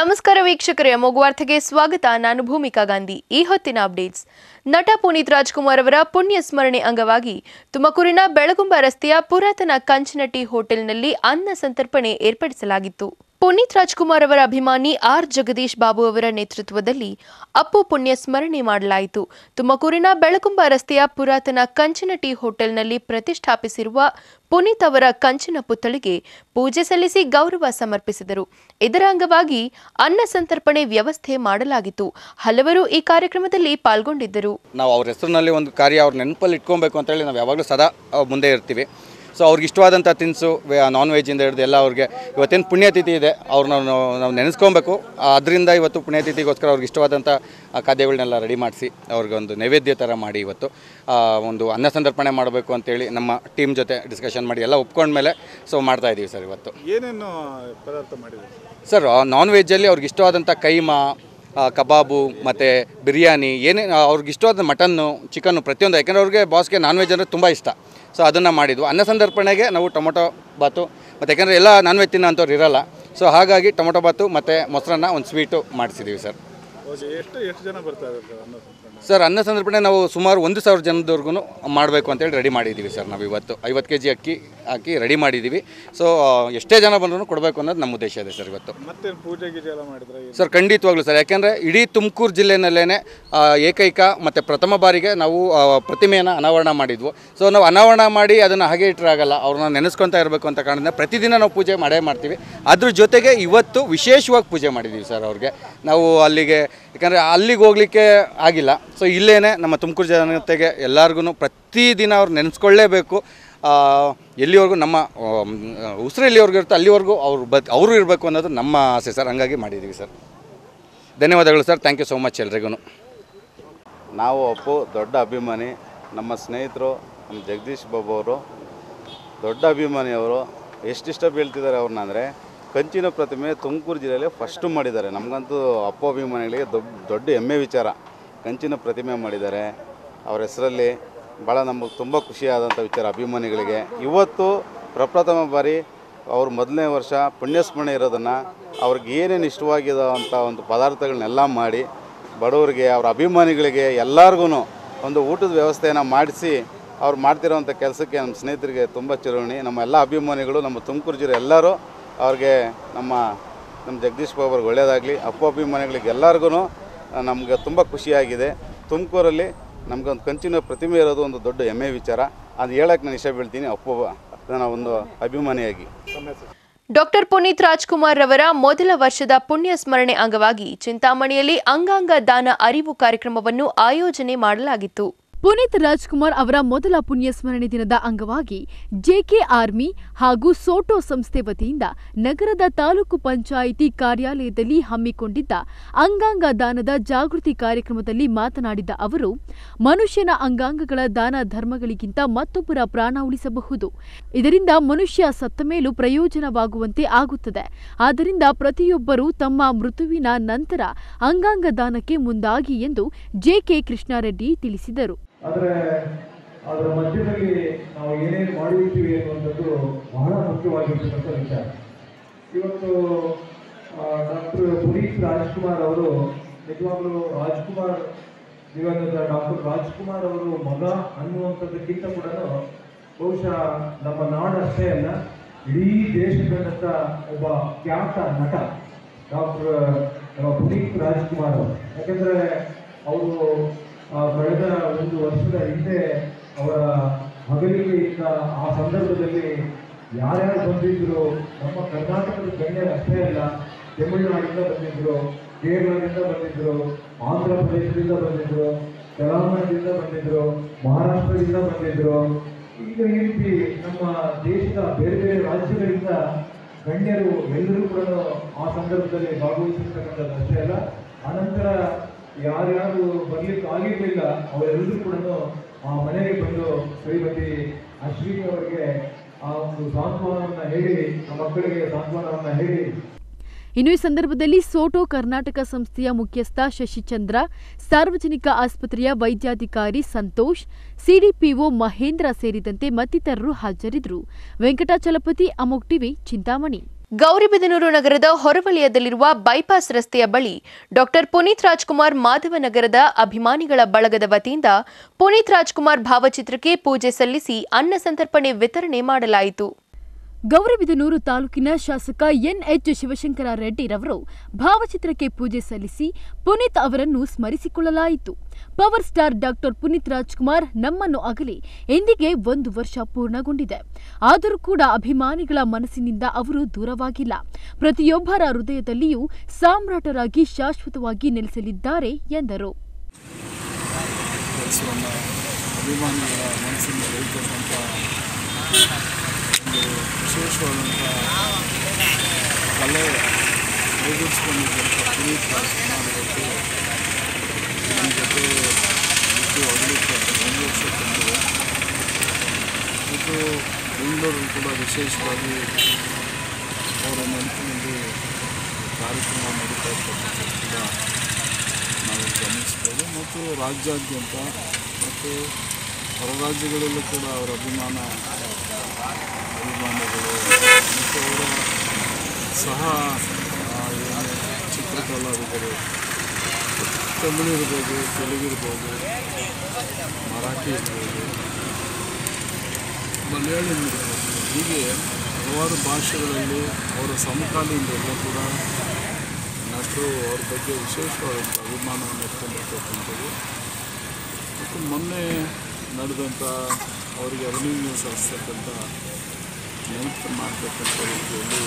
ನಮಸ್ಕಾರ ವೀಕ್ಷಕರೇ ಮೊಗುವಾರ್ತೆಗೆ ಸ್ವಾಗತ ನಾನು ಭೂಮಿಕಾ ಗಾಂಧಿ ಈ ಹೊತ್ತಿನ ಅಪ್ಡೇಟ್ಸ್ ನಟ ಪುನೀತ್ ರಾಜ್ಕುಮಾರ್ ಅವರ ಪುಣ್ಯ ಸ್ಮರಣೆ ಅಂಗವಾಗಿ ತುಮಕೂರಿನ ಬೆಳಗುಂಬ ರಸ್ತೆಯ ಪುರಾತನ ಕಂಚಿನಟಿ ಹೋಟೆಲ್ನಲ್ಲಿ ಅನ್ನ ಸಂತರ್ಪಣೆ ಏರ್ಪಡಿಸಲಾಗಿತ್ತು ಪುನೀತ್ ರಾಜ್ಕುಮಾರ್ ಅವರ ಅಭಿಮಾನಿ ಆರ್ ಜಗದೀಶ್ ಬಾಬು ಅವರ ನೇತೃತ್ವದಲ್ಲಿ ಅಪ್ಪು ಪುಣ್ಯ ಸ್ಮರಣೆ ಮಾಡಲಾಯಿತು ತುಮಕೂರಿನ ಬೆಳಗುಂಬ ರಸ್ತೆಯ ಪುರಾತನ ಕಂಚಿನಟಿ ಹೋಟೆಲ್ನಲ್ಲಿ ಪ್ರತಿಷ್ಠಾಪಿಸಿರುವ ಪುನೀತ್ ಅವರ ಕಂಚಿನ ಪುತ್ಥಳಿಗೆ ಪೂಜೆ ಸಲ್ಲಿಸಿ ಗೌರವ ಸಮರ್ಪಿಸಿದರು ಇದರ ಅಂಗವಾಗಿ ಅನ್ನ ಸಂತರ್ಪಣೆ ವ್ಯವಸ್ಥೆ ಮಾಡಲಾಗಿತ್ತು ಹಲವರು ಈ ಕಾರ್ಯಕ್ರಮದಲ್ಲಿ ಪಾಲ್ಗೊಂಡಿದ್ದರು ನಾವು ಅವ್ರ ಹೆಸರಿನಲ್ಲಿ ಒಂದು ಕಾರ್ಯ ಅವ್ರ ನೆನಪಲ್ಲಿ ಇಟ್ಕೊಬೇಕು ಅಂತೇಳಿ ನಾವು ಯಾವಾಗಲೂ ಸದಾ ಅವ್ರ ಮುಂದೆ ಇರ್ತೀವಿ ಸೊ ಅವ್ರಿಗೆ ಇಷ್ಟವಾದಂಥ ತಿನಿಸು ನಾನ್ ವೆಜ್ಜಿಂದ ಹಿಡಿದು ಎಲ್ಲ ಅವ್ರಿಗೆ ಇವತ್ತೇನು ಪುಣ್ಯತಿಥಿ ಇದೆ ಅವ್ರನ್ನ ನಾವು ನಾವು ನೆನೆಸ್ಕೊಬೇಕು ಅದರಿಂದ ಇವತ್ತು ಪುಣ್ಯತಿಥಿಗೋಸ್ಕರ ಅವ್ರಿಗೆ ಇಷ್ಟವಾದಂಥ ಆ ಖಾದ್ಯಗಳನ್ನೆಲ್ಲ ರೆಡಿ ಮಾಡಿಸಿ ಅವ್ರಿಗೆ ಒಂದು ನೈವೇದ್ಯ ಥರ ಮಾಡಿ ಇವತ್ತು ಆ, ಒಂದು ಅನ್ನ ಸಂತರ್ಪಣೆ ಮಾಡಬೇಕು ಅಂತೇಳಿ ನಮ್ಮ ಟೀಮ್ ಜೊತೆ ಡಿಸ್ಕಷನ್ ಮಾಡಿ ಎಲ್ಲ ಒಪ್ಕೊಂಡ್ಮೇಲೆ ಸೊ ಮಾಡ್ತಾ ಇದ್ದೀವಿ ಸರ್ ಇವತ್ತು ಏನೇನು ಪದಾರ್ಥ ಮಾಡಿದ್ರು ಸರ್ ನಾನ್ ವೆಜ್ಜಲ್ಲಿ ಅವ್ರಿಗೆ ಇಷ್ಟವಾದಂಥ ಕೈಮಾ ಆ, ಕಬಾಬು ಮತ್ತು ಬಿರಿಯಾನಿ ಏನೇ ಅವ್ರಿಗೆ ಇಷ್ಟವಾದ ಮಟನ್ನು ಚಿಕನ್ನು ಪ್ರತಿಯೊಂದು ಯಾಕೆಂದರೆ ಅವ್ರಿಗೆ ಬಾಸ್ಗೆ ನಾನ್ ವೆಜ್ ಅಂದರೆ ತುಂಬ ಇಷ್ಟ ಸೊ ಅದನ್ನು ಮಾಡಿದ್ವು ಅನ್ನ ಸಂದರ್ಪಣೆಗೆ ನಾವು ಟೊಮೊಟೊ ಬಾತು ಮತ್ತು ಯಾಕೆಂದರೆ ಎಲ್ಲ ನಾನ್ ವೆಜ್ ತಿನ್ನೋ ಅಂಥವ್ರು ಇರಲ್ಲ ಸೊ ಹಾಗಾಗಿ ಟೊಮೊಟೊ ಬಾತು ಮತ್ತು ಮೊಸರನ್ನ ಒಂದು ಸ್ವೀಟು ಮಾಡಿಸಿದ್ದೀವಿ ಸರ್ ಓಕೆ ಎಷ್ಟು ಎಷ್ಟು ಜನ ಬರ್ತಾ ಇದ್ದಾರೆ ಅನ್ನ ಸಂತರ್ಪಣೆ ಸರ್ ಅನ್ನ ಸಂದರ್ಪಣೆ ನಾವು ಸುಮಾರು ಒಂದು ಸಾವಿರ ಜನದವರೆಗೂ ಮಾಡಬೇಕು ಅಂತೇಳಿ ರೆಡಿ ಮಾಡಿದ್ದೀವಿ ಸರ್ ನಾವು ಇವತ್ತು ಐವತ್ತು ಕೆ ಜಿ ಅಕ್ಕಿ ಹಾಕಿ ರೆಡಿ ಮಾಡಿದ್ದೀವಿ ಸೊ ಎಷ್ಟೇ ಜನ ಬಂದರೂ ಕೊಡಬೇಕು ಅನ್ನೋದು ನಮ್ಮ ಉದ್ದೇಶ ಇದೆ ಸರ್ ಇವತ್ತು ಮತ್ತೆ ಪೂಜೆ ಗೀಜೆ ಎಲ್ಲ ಮಾಡಿದ್ರೆ ಸರ್ ಖಂಡಿತವಾಗ್ಲೂ ಸರ್ ಯಾಕೆಂದರೆ ಇಡೀ ತುಮಕೂರು ಜಿಲ್ಲೆನಲ್ಲೇ ಏಕೈಕ ಮತ್ತು ಪ್ರಥಮ ಬಾರಿಗೆ ನಾವು ಆ, ಪ್ರತಿಮೆಯನ್ನು ಅನಾವರಣ ಮಾಡಿದ್ವು ಸೊ ನಾವು ಅನಾವರಣ ಮಾಡಿ ಅದನ್ನು ಹಾಗೆ ಇಟ್ಟರೆ ಆಗಲ್ಲ ಅವ್ರನ್ನ ನೆನೆಸ್ಕೊತಾ ಇರಬೇಕು ಅಂತ ಕಾರಣದಿಂದ ಪ್ರತಿದಿನ ನಾವು ಪೂಜೆ ಮಾಡೇ ಮಾಡ್ತೀವಿ ಅದ್ರ ಜೊತೆಗೆ ಇವತ್ತು ವಿಶೇಷವಾಗಿ ಪೂಜೆ ಮಾಡಿದ್ದೀವಿ ಸರ್ ಅವ್ರಿಗೆ ನಾವು ಅಲ್ಲಿಗೆ ಯಾಕಂದರೆ ಅಲ್ಲಿಗೆ ಹೋಗಲಿಕ್ಕೆ ಆಗಿಲ್ಲ ಸೊ ಇಲ್ಲೇ ನಮ್ಮ ತುಮಕೂರು ಜನತೆಗೆ ಎಲ್ಲರಿಗೂ ಪ್ರತಿದಿನ ಅವ್ರು ನೆನೆಸ್ಕೊಳ್ಳೇಬೇಕು ಆ, ಎಲ್ಲಿವರೆಗೂ ನಮ್ಮ ಉಸಿರು ಎಲ್ಲಿವರೆಗೂ ಇರುತ್ತೋ ಅಲ್ಲಿವರೆಗೂ ಅವ್ರು ಬದ್ ಅವರು ಇರಬೇಕು ಅನ್ನೋದು ನಮ್ಮ ಆಸೆ ಸರ್ ಹಂಗಾಗಿ ಮಾಡಿದ್ದೀವಿ ಸರ್ ಧನ್ಯವಾದಗಳು sir thank you so much ಎಲ್ರಿಗೂ ನಾವು ಅಪ್ಪು ದೊಡ್ಡ ಅಭಿಮಾನಿ ನಮ್ಮ ಸ್ನೇಹಿತರು ನಮ್ಮ ಜಗದೀಶ್ ಬಾಬು ಅವರು ದೊಡ್ಡ ಅಭಿಮಾನಿ ಅವರು ಎಷ್ಟಿಷ್ಟ ಬೀಳ್ತಿದ್ದಾರೆ ಅವ್ರನ್ನ ಅಂದರೆ ಕಂಚಿನ ಪ್ರತಿಮೆ ತುಮಕೂರು ಜಿಲ್ಲೆಯಲ್ಲಿ ಫಸ್ಟು ಮಾಡಿದ್ದಾರೆ ನಮಗಂತೂ ಅಪ್ಪು ಅಭಿಮಾನಿಗಳಿಗೆ ದೊಡ್ಡ ದೊಡ್ಡ ಹೆಮ್ಮೆ ವಿಚಾರ ಕಂಚಿನ ಪ್ರತಿಮೆ ಮಾಡಿದ್ದಾರೆ ಅವ್ರ ಹೆಸರಲ್ಲಿ ಭಾಳ ನಮಗೆ ತುಂಬ ಖುಷಿಯಾದಂಥ ವಿಚಾರ ಅಭಿಮಾನಿಗಳಿಗೆ ಇವತ್ತು ಪ್ರಪ್ರಥಮ ಬಾರಿ ಅವ್ರ ಮೊದಲನೇ ವರ್ಷ ಪುಣ್ಯಸ್ಮರಣೆ ಇರೋದನ್ನು ಅವ್ರಿಗೆ ಏನೇನು ಇಷ್ಟವಾಗಿರೋ ಅಂಥ ಒಂದು ಪದಾರ್ಥಗಳನ್ನೆಲ್ಲ ಮಾಡಿ ಬಡವರಿಗೆ ಅವ್ರ ಅಭಿಮಾನಿಗಳಿಗೆ ಎಲ್ಲರಿಗೂ ಒಂದು ಊಟದ ವ್ಯವಸ್ಥೆಯನ್ನು ಮಾಡಿಸಿ ಅವ್ರು ಮಾಡ್ತಿರೋವಂಥ ಕೆಲಸಕ್ಕೆ ನಮ್ಮ ಸ್ನೇಹಿತರಿಗೆ ತುಂಬ ಚಿರೋಣಿ ನಮ್ಮ ಎಲ್ಲ ಅಭಿಮಾನಿಗಳು ನಮ್ಮ ತುಮಕೂರು ಜಿಲ್ಲೆ ಎಲ್ಲರೂ ಅವ್ರಿಗೆ ನಮ್ಮ ನಮ್ಮ ಜಗದೀಶ್ ಬಾಬು ಅವ್ರಿಗೆ ಒಳ್ಳೆಯದಾಗಲಿ ಅಪ್ಪು ಅಭಿಮಾನಿಗಳಿಗೆ ಎಲ್ಲರಿಗೂ ನಮಗೆ ತುಂಬ ಖುಷಿಯಾಗಿದೆ ತುಮಕೂರಲ್ಲಿ ನಮಗೊಂದು ಕಂಚಿನ ಪ್ರತಿಮೆ ಇರೋದು ಒಂದು ದೊಡ್ಡ ಹೆಮ್ಮೆ ವಿಚಾರ ಅದು ಹೇಳಕ್ಕೆ ನಾನು ಇಷ್ಟ ಬೀಳ್ತೀನಿ ಅಪ್ಪು ನನ್ನ ಒಂದು ಅಭಿಮಾನಿಯಾಗಿ ಡಾಕ್ಟರ್ ಪುನೀತ್ ರಾಜ್ಕುಮಾರ್ ರವರ ಮೊದಲ ವರ್ಷದ ಪುಣ್ಯ ಸ್ಮರಣೆ ಅಂಗವಾಗಿ ಚಿಂತಾಮಣಿಯಲ್ಲಿ ಅಂಗಾಂಗ ದಾನ ಅರಿವು ಕಾರ್ಯಕ್ರಮವನ್ನು ಆಯೋಜನೆ ಮಾಡಲಾಗಿತ್ತು ಪುನೀತ್ ರಾಜ್ಕುಮಾರ್ ಅವರ ಮೊದಲ ಪುಣ್ಯ ಸ್ಮರಣೆ ದಿನದ ಅಂಗವಾಗಿ ಜೆಕೆ ಆರ್ಮಿ ಹಾಗೂ ಸೋಟೋ ಸಂಸ್ಥೆ ವತಿಯಿಂದ ನಗರದ ತಾಲೂಕು ಪಂಚಾಯಿತಿ ಕಾರ್ಯಾಲಯದಲ್ಲಿ ಹಮ್ಮಿಕೊಂಡಿದ್ದ ಅಂಗಾಂಗ ದಾನದ ಜಾಗೃತಿ ಕಾರ್ಯಕ್ರಮದಲ್ಲಿ ಮಾತನಾಡಿದ ಅವರು ಮನುಷ್ಯನ ಅಂಗಾಂಗಗಳ ದಾನ ಧರ್ಮಗಳಿಗಿಂತ ಮತ್ತೊಬ್ಬರ ಪ್ರಾಣ ಉಳಿಸಬಹುದು ಇದರಿಂದ ಮನುಷ್ಯ ಸತ್ತ ಮೇಲೂ ಪ್ರಯೋಜನವಾಗುವಂತೆ ಆಗುತ್ತದೆ ಆದ್ದರಿಂದ ಪ್ರತಿಯೊಬ್ಬರೂ ತಮ್ಮ ಮೃತುವಿನ ನಂತರ ಅಂಗಾಂಗ ದಾನಕ್ಕೆ ಮುಂದಾಗಿ ಎಂದು ಜೆಕೆ ಕೃಷ್ಣಾರೆಡ್ಡಿ ತಿಳಿಸಿದರು ಆದರೆ ಅದರ ಮಧ್ಯದಲ್ಲಿ ನಾವು ಏನೇನು ಮಾಡಿರ್ತೀವಿ ಅನ್ನುವಂಥದ್ದು ಬಹಳ ಮುಖ್ಯವಾಗಿರ್ತಕ್ಕಂಥ ವಿಚಾರ ಇವತ್ತು ಡಾಕ್ಟರ್ ಪುನೀತ್ ರಾಜ್ಕುಮಾರ್ ಅವರು ನಿಜವಾಗ್ಲೂ ರಾಜ್ಕುಮಾರ್ ದಿವಂಗತ ಡಾಕ್ಟರ್ ರಾಜ್ಕುಮಾರ್ ಅವರು ಮಗ ಅನ್ನುವಂಥದ್ದಕ್ಕಿಂತ ಕೂಡ ಬಹುಶಃ ನಮ್ಮ ನಾಡಷ್ಟೇ ಅಲ್ಲ ಇಡೀ ದೇಶದಂತ ಒಬ್ಬ ಖ್ಯಾತ ನಟ ಡಾಕ್ಟರ್ ನಮ್ಮ ಪುನೀತ್ ರಾಜ್ಕುಮಾರ್ ಅವರು ಯಾಕಂದ್ರೆ ಅವರು ಆ, ಕಳೆದ ಒಂದು ವರ್ಷದ ಹಿಂದೆ ಅವರ ಹಗಲಿಕೆಯಿಂದ ಆ ಸಂದರ್ಭದಲ್ಲಿ ಯಾರ್ಯಾರು ಬಂದಿದ್ರು ನಮ್ಮ ಕರ್ನಾಟಕದ ಗಣ್ಯರು ಅಷ್ಟೇ ಅಲ್ಲ ತಮಿಳುನಾಡಿಂದ ಬಂದಿದ್ರು ಕೇರಳದಿಂದ ಬಂದಿದ್ರು ಆಂಧ್ರ ಪ್ರದೇಶದಿಂದ ಬಂದಿದ್ರು ತೆಲಂಗಾಣದಿಂದ ಬಂದಿದ್ರು ಮಹಾರಾಷ್ಟ್ರದಿಂದ ಬಂದಿದ್ರು ಈಗ ಈ ರೀತಿ ನಮ್ಮ ದೇಶದ ಬೇರೆ ಬೇರೆ ರಾಜ್ಯಗಳಿಂದ ಗಣ್ಯರು ಎಲ್ಲರೂ ಕೂಡ ಆ ಸಂದರ್ಭದಲ್ಲಿ ಭಾಗವಹಿಸಿರ್ತಕ್ಕಂಥದ್ದು ಅಷ್ಟೇ ಅಲ್ಲ ಆನಂತರ ಯಾರ್ಯಾರು ಬರ್ಲಿಕ್ಕೆ ಆಗಿರ್ಲಿಲ್ಲ ಅವರೆಲ್ಲರೂ ಕೂಡ ಆ ಮನೆಗೆ ಬಂದು ಶ್ರೀಮತಿ ಅಶ್ವಿನಿ ಅವರಿಗೆ ಆ ಒಂದು ಸಾಂತ್ವನವನ್ನ ಹೇಳಿ ಆ ಮಕ್ಕಳಿಗೆ ಸಾಂತ್ವನವನ್ನ ಹೇಳಿ ಇನ್ನು ಈ ಸಂದರ್ಭದಲ್ಲಿ ಸೋಟೋ ಕರ್ನಾಟಕ ಸಂಸ್ಥೆಯ ಮುಖ್ಯಸ್ಥ ಶಶಿಚಂದ್ರ ಸಾರ್ವಜನಿಕ ಆಸ್ಪತ್ರೆಯ ವೈದ್ಯಾಧಿಕಾರಿ ಸಂತೋಷ್ ಸಿಡಿಪಿಒ ಮಹೇಂದ್ರ ಸೇರಿದಂತೆ ಮತ್ತಿತರರು ಹಾಜರಿದ್ದರು ವೆಂಕಟಾಚಲಪತಿ ಅಮೋಕ್ ಟಿವಿ ಚಿಂತಾಮಣಿ ಗೌರಿಬಿದನೂರು ನಗರದ ಹೊರವಲಯದಲ್ಲಿರುವ ಬೈಪಾಸ್ ರಸ್ತೆಯ ಬಳಿ ಡಾಕ್ಟರ್ ಪುನೀತ್ ರಾಜ್ಕುಮಾರ್ ಮಾಧವ ನಗರದ ಅಭಿಮಾನಿಗಳ ಬಳಗದ ವತಿಯಿಂದ ಪುನೀತ್ ರಾಜ್ಕುಮಾರ್ ಭಾವಚಿತ್ರಕ್ಕೆ ಪೂಜೆ ಸಲ್ಲಿಸಿ ಅನ್ನ ಸಂತರ್ಪಣೆ ವಿತರಣೆ ಮಾಡಲಾಯಿತು ಗೌರಿಬಿದನೂರು ತಾಲೂಕಿನ ಶಾಸಕ ಎನ್ಎಚ್ ಶಿವಶಂಕರ ರೆಡ್ಡಿರವರು ಭಾವಚಿತ್ರಕ್ಕೆ ಪೂಜೆ ಸಲ್ಲಿಸಿ ಪುನೀತ್ ಅವರನ್ನು ಸ್ಮರಿಸಿಕೊಳ್ಳಲಾಯಿತು power star doctor Puneeth Rajkumar ನಮ್ಮನ್ನು ಅಗಲಿ ಎಂದಿಗೆ ಒಂದು ವರ್ಷ ಪೂರ್ಣಗೊಂಡಿದೆ ಆದರೂ ಕೂಡ ಅಭಿಮಾನಿಗಳ ಮನಸ್ಸಿನಿಂದ ಅವರು ದೂರವಾಗಿಲ್ಲ ಪ್ರತಿಯೊಬ್ಬರ ಹೃದಯದಲ್ಲಿಯೂ ಸಾಮ್ರಾಟರಾಗಿ ಶಾಶ್ವತವಾಗಿ ನೆಲೆಸಲಿದ್ದಾರೆ ಎಂದರು ಕೆಲಸವನ್ನು ಅಭಿಮಾನಿಗಳ ಮನಸ್ಸಿಂದ ಬೆಳೀತಕ್ಕಂಥ ಒಂದು ವಿಶೇಷವಾದಂಥ ಕಲೆ ಕೈಗೂಡಿಸ್ಕೊಂಡಿದ್ದಂಥ ಪುನೀತ್ ರಾಜ್ಕುಮಾರ್ ಇವತ್ತು ನಮ್ಮ ಜೊತೆ ಇದ್ದು ಅಗಲಿಕ್ಕೆ ಒಂದು ವರ್ಷ ತಂದಿದೆ ಮತ್ತು ಬೆಂಗಳೂರಲ್ಲಿ ಕೂಡ ವಿಶೇಷವಾಗಿ ಅವರ ನೆನಪಿನಲ್ಲಿ ಕಾರ್ಯಕ್ರಮ ನಡೀತಾ ಇರ್ತಕ್ಕಂಥದ್ದು ಕೂಡ ನಾವು ಗಮನಿಸ್ಬೋದು ಮತ್ತು ರಾಜ್ಯಾದ್ಯಂತ ಮತ್ತು ಹೊರ ರಾಜ್ಯಗಳಲ್ಲೂ ಕೂಡ ಅವರ ಅಭಿಮಾನ ಅಭಿಮಾನಿಗಳು ಮತ್ತು ಅವರ ಸಹ ಆ, ಏನು ಚಿತ್ರಕಲಾವಿದರು ತಮಿಳು ಇರ್ಬೋದು ತೆಲುಗು ಇರ್ಬೋದು ಮರಾಠಿ ಇರ್ಬೋದು ಮಲಯಾಳಂ ಇರ್ಬೋದು ಹೀಗೆ ಹಲವಾರು ಭಾಷೆಗಳಲ್ಲಿ ಅವರ ಸಮಕಾಲೀನರೆಲ್ಲ ಕೂಡ ನಟರು ಅವ್ರ ಬಗ್ಗೆ ವಿಶೇಷವಾದಂಥ ಅಭಿಮಾನವನ್ನು ಇಟ್ಕೊಂಡಿರ್ತಕ್ಕಂಥದ್ದು ಮತ್ತು ಮೊನ್ನೆ ನಡೆದಂಥ ಅವರಿಗೆ ಅಭಿನಂದನೆ ಸಲ್ಲಿಸ್ತಕ್ಕಂಥ ನೆನಪು ಮಾಡ್ತಕ್ಕಂಥ ರೀತಿಯಲ್ಲಿ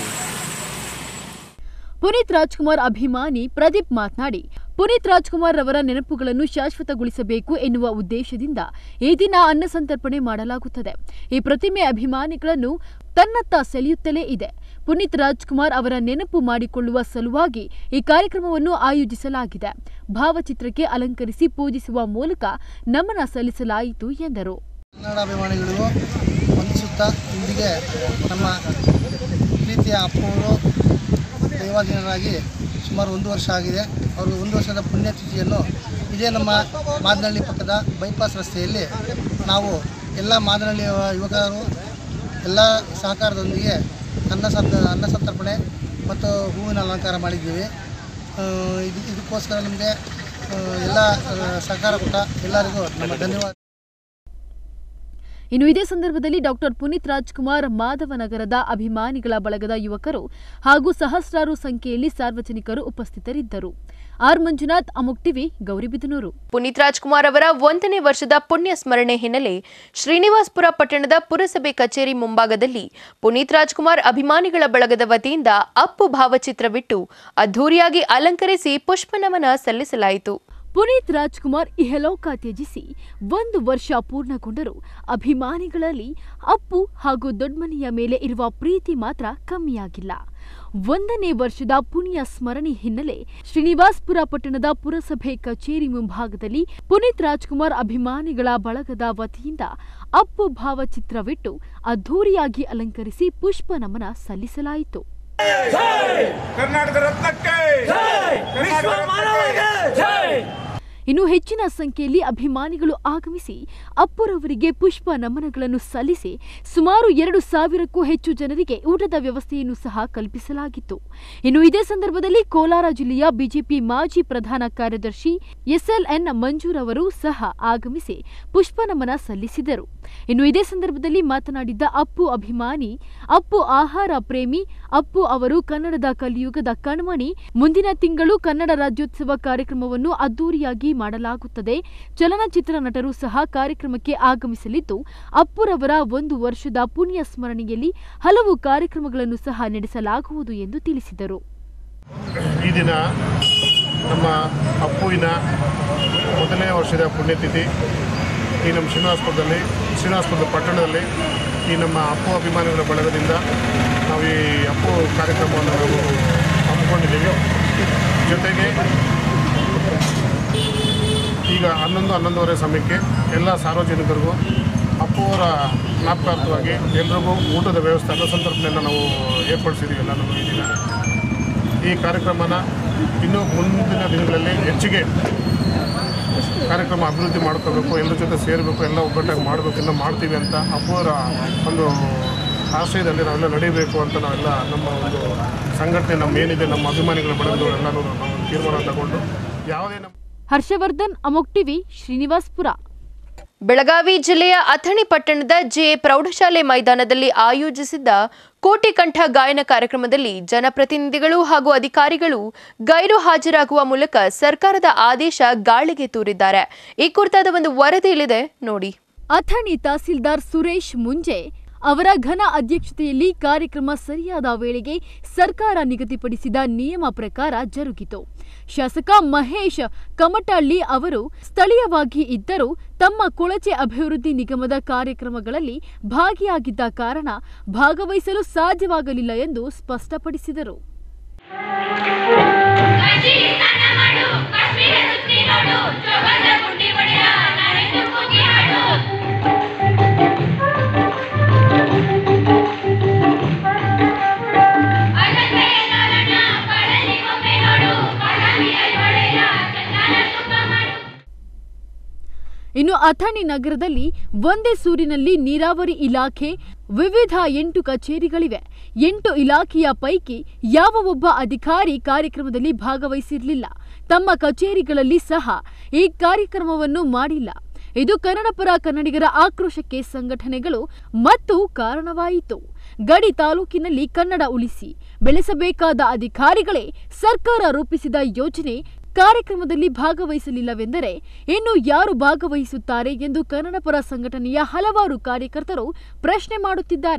ಪುನೀತ್ ರಾಜ್ಕುಮಾರ್ ಅಭಿಮಾನಿ ಪ್ರದೀಪ್ ಮಾತನಾಡಿ ಪುನೀತ್ ರಾಜ್ಕುಮಾರ್ ಅವರ ನೆನಪುಗಳನ್ನು ಶಾಶ್ವತಗೊಳಿಸಬೇಕು ಎನ್ನುವ ಉದ್ದೇಶದಿಂದ ಈ ದಿನ ಅನ್ನ ಸಂತರ್ಪಣೆ ಮಾಡಲಾಗುತ್ತದೆ ಈ ಪ್ರತಿಮೆ ಅಭಿಮಾನಿಗಳನ್ನು ತನ್ನತ್ತ ಸೆಳೆಯುತ್ತಲೇ ಇದೆ ಪುನೀತ್ ರಾಜ್ಕುಮಾರ್ ಅವರ ನೆನಪು ಮಾಡಿಕೊಳ್ಳುವ ಸಲುವಾಗಿ ಈ ಕಾರ್ಯಕ್ರಮವನ್ನು ಆಯೋಜಿಸಲಾಗಿದೆ ಭಾವಚಿತ್ರಕ್ಕೆ ಅಲಂಕರಿಸಿ ಪೂಜಿಸುವ ಮೂಲಕ ನಮನ ಸಲ್ಲಿಸಲಾಯಿತು ಎಂದರು ಕನ್ನಡ ಅಭಿಮಾನಿಗಳಿಗೂ ವಂದಿಸುತ್ತಾ ಇಂದಿಗೆ ನಮ್ಮ ಪ್ರೀತಿಯ ಅಪ್ಪವರು ದೈವಾಧೀನರಾಗಿ ಸುಮಾರು ಒಂದು ವರ್ಷ ಆಗಿದೆ ಅವರು ಒಂದು ವರ್ಷದ ಪುಣ್ಯತಿಥಿಯನ್ನು ಇದೇ ನಮ್ಮ ಮಾದನಹಳ್ಳಿ ಪಕ್ಕದ ಬೈಪಾಸ್ ರಸ್ತೆಯಲ್ಲಿ ನಾವು ಎಲ್ಲ ಮಾದನಹಳ್ಳಿ ಯುವಕರು ಎಲ್ಲ ಸಹಕಾರದೊಂದಿಗೆ ಅನ್ನ ಸಂತ ಅನ್ನ ಸಂತರ್ಪಣೆ ಮತ್ತು ಹೂವಿನ ಅಲಂಕಾರ ಮಾಡಿದ್ದೀವಿ ಆ, ಇದು ಇದಕ್ಕೋಸ್ಕರ ನಿಮಗೆ ಎಲ್ಲ ಆ, ಸಹಕಾರ ಕೊಟ್ಟ ಎಲ್ಲರಿಗೂ ನಮ್ಮ ಧನ್ಯವಾದ ಇನ್ನು ಇದೇ ಸಂದರ್ಭದಲ್ಲಿ ಡಾಕ್ಟರ್ ಪುನೀತ್ ರಾಜ್ಕುಮಾರ್ ಮಾಧವನಗರದ ಅಭಿಮಾನಿಗಳ ಬಳಗದ ಯುವಕರು ಹಾಗೂ ಸಹಸ್ರಾರು ಸಂಖ್ಯೆಯಲ್ಲಿ ಸಾರ್ವಜನಿಕರು ಉಪಸ್ಥಿತರಿದ್ದರು ಆರ್ ಮಂಜುನಾಥ್ ಅಮುಕ್ ಟಿವಿ ಗೌರಿಬಿದನೂರು ಪುನೀತ್ ರಾಜ್ಕುಮಾರ್ ಅವರ ಒಂದನೇ ವರ್ಷದ ಪುಣ್ಯ ಸ್ಮರಣೆ ಹಿನ್ನೆಲೆ ಶ್ರೀನಿವಾಸ್ಪುರ ಪಟ್ಟಣದ ಪುರಸಭೆ ಕಚೇರಿ ಮುಂಭಾಗದಲ್ಲಿ ಪುನೀತ್ ರಾಜ್ಕುಮಾರ್ ಅಭಿಮಾನಿಗಳ ಬಳಗದ ವತಿಯಿಂದ ಅಪ್ಪು ಭಾವಚಿತ್ರವಿಟ್ಟು ಅದ್ಧೂರಿಯಾಗಿ ಅಲಂಕರಿಸಿ ಪುಷ್ಪನಮನ ಸಲ್ಲಿಸಲಾಯಿತು ಪುನೀತ್ ರಾಜ್ಕುಮಾರ್ ಇಹಲೋಕ ತ್ಯಜಿಸಿ ಒಂದು ವರ್ಷ ಪೂರ್ಣಗೊಂಡರೂ ಅಭಿಮಾನಿಗಳಲ್ಲಿ ಅಪ್ಪು ಹಾಗೂ ದೊಡ್ಮನೆಯ ಮೇಲೆ ಇರುವ ಪ್ರೀತಿ ಮಾತ್ರ ಕಮ್ಮಿಯಾಗಿಲ್ಲ ಒಂದನೇ ವರ್ಷದ ಪುಣ್ಯ ಸ್ಮರಣೆ ಹಿನ್ನೆಲೆ ಶ್ರೀನಿವಾಸ್ಪುರ ಪಟ್ಟಣದ ಪುರಸಭೆ ಕಚೇರಿ ಮುಂಭಾಗದಲ್ಲಿ ಪುನೀತ್ ರಾಜ್ಕುಮಾರ್ ಅಭಿಮಾನಿಗಳ ಬಳಗದ ವತಿಯಿಂದ ಅಪ್ಪು ಭಾವಚಿತ್ರವಿಟ್ಟು ಅದ್ಧೂರಿಯಾಗಿ ಅಲಂಕರಿಸಿ ಪುಷ್ಪ ನಮನ ಸಲ್ಲಿಸಲಾಯಿತು ಕರ್ನಾಟಕ ರತ್ನಕ್ಕೆ ಕರ್ನಾಟಕ ರತ್ನಕ್ಕೆ ಇನ್ನು ಹೆಚ್ಚಿನ ಸಂಖ್ಯೆಯಲ್ಲಿ ಅಭಿಮಾನಿಗಳು ಆಗಮಿಸಿ ಅಪ್ಪುರವರಿಗೆ ಪುಷ್ಪ ನಮನಗಳನ್ನು ಸಲ್ಲಿಸಿ ಸುಮಾರು ಎರಡು ಸಾವಿರಕ್ಕೂ ಹೆಚ್ಚು ಜನರಿಗೆ ಊಟದ ವ್ಯವಸ್ಥೆಯನ್ನು ಸಹ ಕಲ್ಪಿಸಲಾಗಿತ್ತು ಇನ್ನು ಇದೇ ಸಂದರ್ಭದಲ್ಲಿ ಕೋಲಾರ ಜಿಲ್ಲೆಯ ಬಿಜೆಪಿ ಮಾಜಿ ಪ್ರಧಾನ ಕಾರ್ಯದರ್ಶಿ ಎಸ್ಎಲ್ಎನ್ ಮಂಜೂರ್ ಅವರು ಸಹ ಆಗಮಿಸಿ ಪುಷ್ಪ ನಮನ ಸಲ್ಲಿಸಿದರು ಇನ್ನು ಇದೇ ಸಂದರ್ಭದಲ್ಲಿ ಮಾತನಾಡಿದ್ದ ಅಪ್ಪು ಅಭಿಮಾನಿ ಅಪ್ಪು ಆಹಾರ ಪ್ರೇಮಿ ಅಪ್ಪು ಅವರು ಕನ್ನಡದ ಕಲಿಯುಗದ ಕಣ್ಮಣಿ ಮುಂದಿನ ತಿಂಗಳು ಕನ್ನಡ ರಾಜ್ಯೋತ್ಸವ ಕಾರ್ಯಕ್ರಮವನ್ನು ಅದ್ದೂರಿಯಾಗಿ ಮಾಡಲಾಗುತ್ತದೆ ಚಲನಚಿತ್ರ ನಟರು ಸಹ ಕಾರ್ಯಕ್ರಮಕ್ಕೆ ಆಗಮಿಸಲಿದ್ದು ಅಪ್ಪುರವರ ಒಂದು ವರ್ಷದ ಪುಣ್ಯ ಸ್ಮರಣೆಯಲ್ಲಿ ಹಲವು ಕಾರ್ಯಕ್ರಮಗಳನ್ನು ಸಹ ನಡೆಸಲಾಗುವುದು ಎಂದು ತಿಳಿಸಿದರು ಈ ದಿನ ನಮ್ಮ ಅಪ್ಪುವಿನ ಮೊದಲನೇ ವರ್ಷದ ಪುಣ್ಯತಿಥಿ ಈ ನಮ್ಮ ಶ್ರೀನಿವಾಸಪುರದಲ್ಲಿ ಶ್ರೀನಿವಾಸಪುರದ ಪಟ್ಟಣದಲ್ಲಿ ಈ ನಮ್ಮ ಅಪ್ಪು ಅಭಿಮಾನಿಗಳ ಬಳಗದಿಂದ ನಾವು ಈ ಅಪ್ಪು ಕಾರ್ಯಕ್ರಮವನ್ನು ನಾವು ಹಮ್ಮಿಕೊಂಡಿದ್ದೀವಿ ಜೊತೆಗೆ ಈಗ ಹನ್ನೊಂದು ಹನ್ನೊಂದುವರೆ ಸಮಯಕ್ಕೆ ಎಲ್ಲ ಸಾರ್ವಜನಿಕರಿಗೂ ಅಪ್ಪು ಅವರ ಜ್ಞಾಪಕಾರ್ಥವಾಗಿ ಎಲ್ರಿಗೂ ಊಟದ ವ್ಯವಸ್ಥೆ ಅನ್ನ ಸಂತರ್ಪಣೆಯನ್ನು ನಾವು ಏರ್ಪಡಿಸಿದ್ದೀವಿ ಎಲ್ಲ ನಮ್ಮ ಈ ದಿನ ಈ ಕಾರ್ಯಕ್ರಮನ ಇನ್ನೂ ಮುಂದಿನ ದಿನಗಳಲ್ಲಿ ಹೆಚ್ಚಿಗೆ ಕಾರ್ಯಕ್ರಮ ಅಭಿವೃದ್ಧಿ ಮಾಡ್ಕೋಬೇಕು ಎಲ್ಲರ ಜೊತೆ ಸೇರಬೇಕು ಎಲ್ಲ ಒಗ್ಗಟ್ಟಾಗಿ ಮಾಡಬೇಕು ಎಲ್ಲ ಮಾಡ್ತೀವಿ ಅಂತ ಅಪ್ಪುವರ ಒಂದು ಆಶ್ರಯದಲ್ಲಿ ನಾವೆಲ್ಲ ನಡೀಬೇಕು ಅಂತ ನಾವೆಲ್ಲ ನಮ್ಮ ಒಂದು ಸಂಘಟನೆ ನಮ್ಮ ಏನಿದೆ ನಮ್ಮ ಅಭಿಮಾನಿಗಳ ಬಳಗದವರು ಎಲ್ಲರೂ ನಾವು ಒಂದು ತೀರ್ಮಾನ ತಗೊಂಡು ಯಾವುದೇ ನಮ್ಮ ಹರ್ಷವರ್ಧನ್ ಅಮೋಕ್ ಟಿವಿ ಶ್ರೀನಿವಾಸ್ಪುರ ಬೆಳಗಾವಿ ಜಿಲ್ಲೆಯ ಅಥಣಿ ಪಟ್ಟಣದ ಜೆಎ ಪ್ರೌಢಶಾಲೆ ಮೈದಾನದಲ್ಲಿ ಆಯೋಜಿಸಿದ್ದ ಕೋಟಿಕಂಠ ಗಾಯನ ಕಾರ್ಯಕ್ರಮದಲ್ಲಿ ಜನಪ್ರತಿನಿಧಿಗಳು ಹಾಗೂ ಅಧಿಕಾರಿಗಳು ಗೈರು ಹಾಜರಾಗುವ ಮೂಲಕ ಸರ್ಕಾರದ ಆದೇಶ ಗಾಳಿಗೆ ತೂರಿದ್ದಾರೆ ಈ ಕುರಿತಾದ ಒಂದು ವರದಿ ಇಲ್ಲಿದೆ ನೋಡಿ ಅಥಣಿ ತಹಸೀಲ್ದಾರ್ ಸುರೇಶ್ ಮುಂಜೆ ಅವರ ಘನ ಅಧ್ಯಕ್ಷತೆಯಲ್ಲಿ ಕಾರ್ಯಕ್ರಮ ಸರಿಯಾದ ವೇಳೆಗೆ ಸರ್ಕಾರ ನಿಗದಿಪಡಿಸಿದ ನಿಯಮ ಪ್ರಕಾರ ಜರುಗಿತು ಶಾಸಕ ಮಹೇಶ್ ಕಮಟಳ್ಳಿ ಅವರು ಸ್ಥಳೀಯವಾಗಿ ಇದ್ದರೂ ತಮ್ಮ ಕೊಳಚೆ ಅಭಿವೃದ್ಧಿ ನಿಗಮದ ಕಾರ್ಯಕ್ರಮಗಳಲ್ಲಿ ಭಾಗಿಯಾಗಿದ್ದ ಕಾರಣ ಭಾಗವಹಿಸಲು ಸಾಧ್ಯವಾಗಲಿಲ್ಲ ಎಂದು ಸ್ಪಷ್ಟಪಡಿಸಿದರು ಇನ್ನು ಅಥಣಿ ನಗರದಲ್ಲಿ ಒಂದೇ ಸೂರಿನಲ್ಲಿ ನೀರಾವರಿ ಇಲಾಖೆ ವಿವಿಧ ಎಂಟು ಕಚೇರಿಗಳಿವೆ ಎಂಟು ಇಲಾಖೆಯ ಪೈಕಿ ಯಾವ ಒಬ್ಬ ಅಧಿಕಾರಿ ಕಾರ್ಯಕ್ರಮದಲ್ಲಿ ಭಾಗವಹಿಸಿರಲಿಲ್ಲ ತಮ್ಮ ಕಚೇರಿಗಳಲ್ಲಿ ಸಹ ಈ ಕಾರ್ಯಕ್ರಮವನ್ನು ಮಾಡಿಲ್ಲ ಇದು ಕನ್ನಡಪರ ಕನ್ನಡಿಗರ ಆಕ್ರೋಶಕ್ಕೆ ಸಂಘಟನೆಗಳು ಮತ್ತು ಕಾರಣವಾಯಿತು ಗಡಿ ತಾಲೂಕಿನಲ್ಲಿ ಕನ್ನಡ ಉಳಿಸಿ ಬೆಳೆಸಬೇಕಾದ ಅಧಿಕಾರಿಗಳೇ ಸರ್ಕಾರ ರೂಪಿಸಿದ ಯೋಜನೆ ಕಾರ್ಯಕ್ರಮದಲ್ಲಿ ಭಾಗವಹಿಸಲಿಲ್ಲವೆಂದರೆ ಇನ್ನು ಯಾರು ಭಾಗವಹಿಸುತ್ತಾರೆ ಎಂದು ಕನ್ನಡಪರ ಸಂಘಟನೆಯ ಹಲವಾರು ಕಾರ್ಯಕರ್ತರು ಪ್ರಶ್ನೆ ಮಾಡುತ್ತಿದ್ದಾರೆ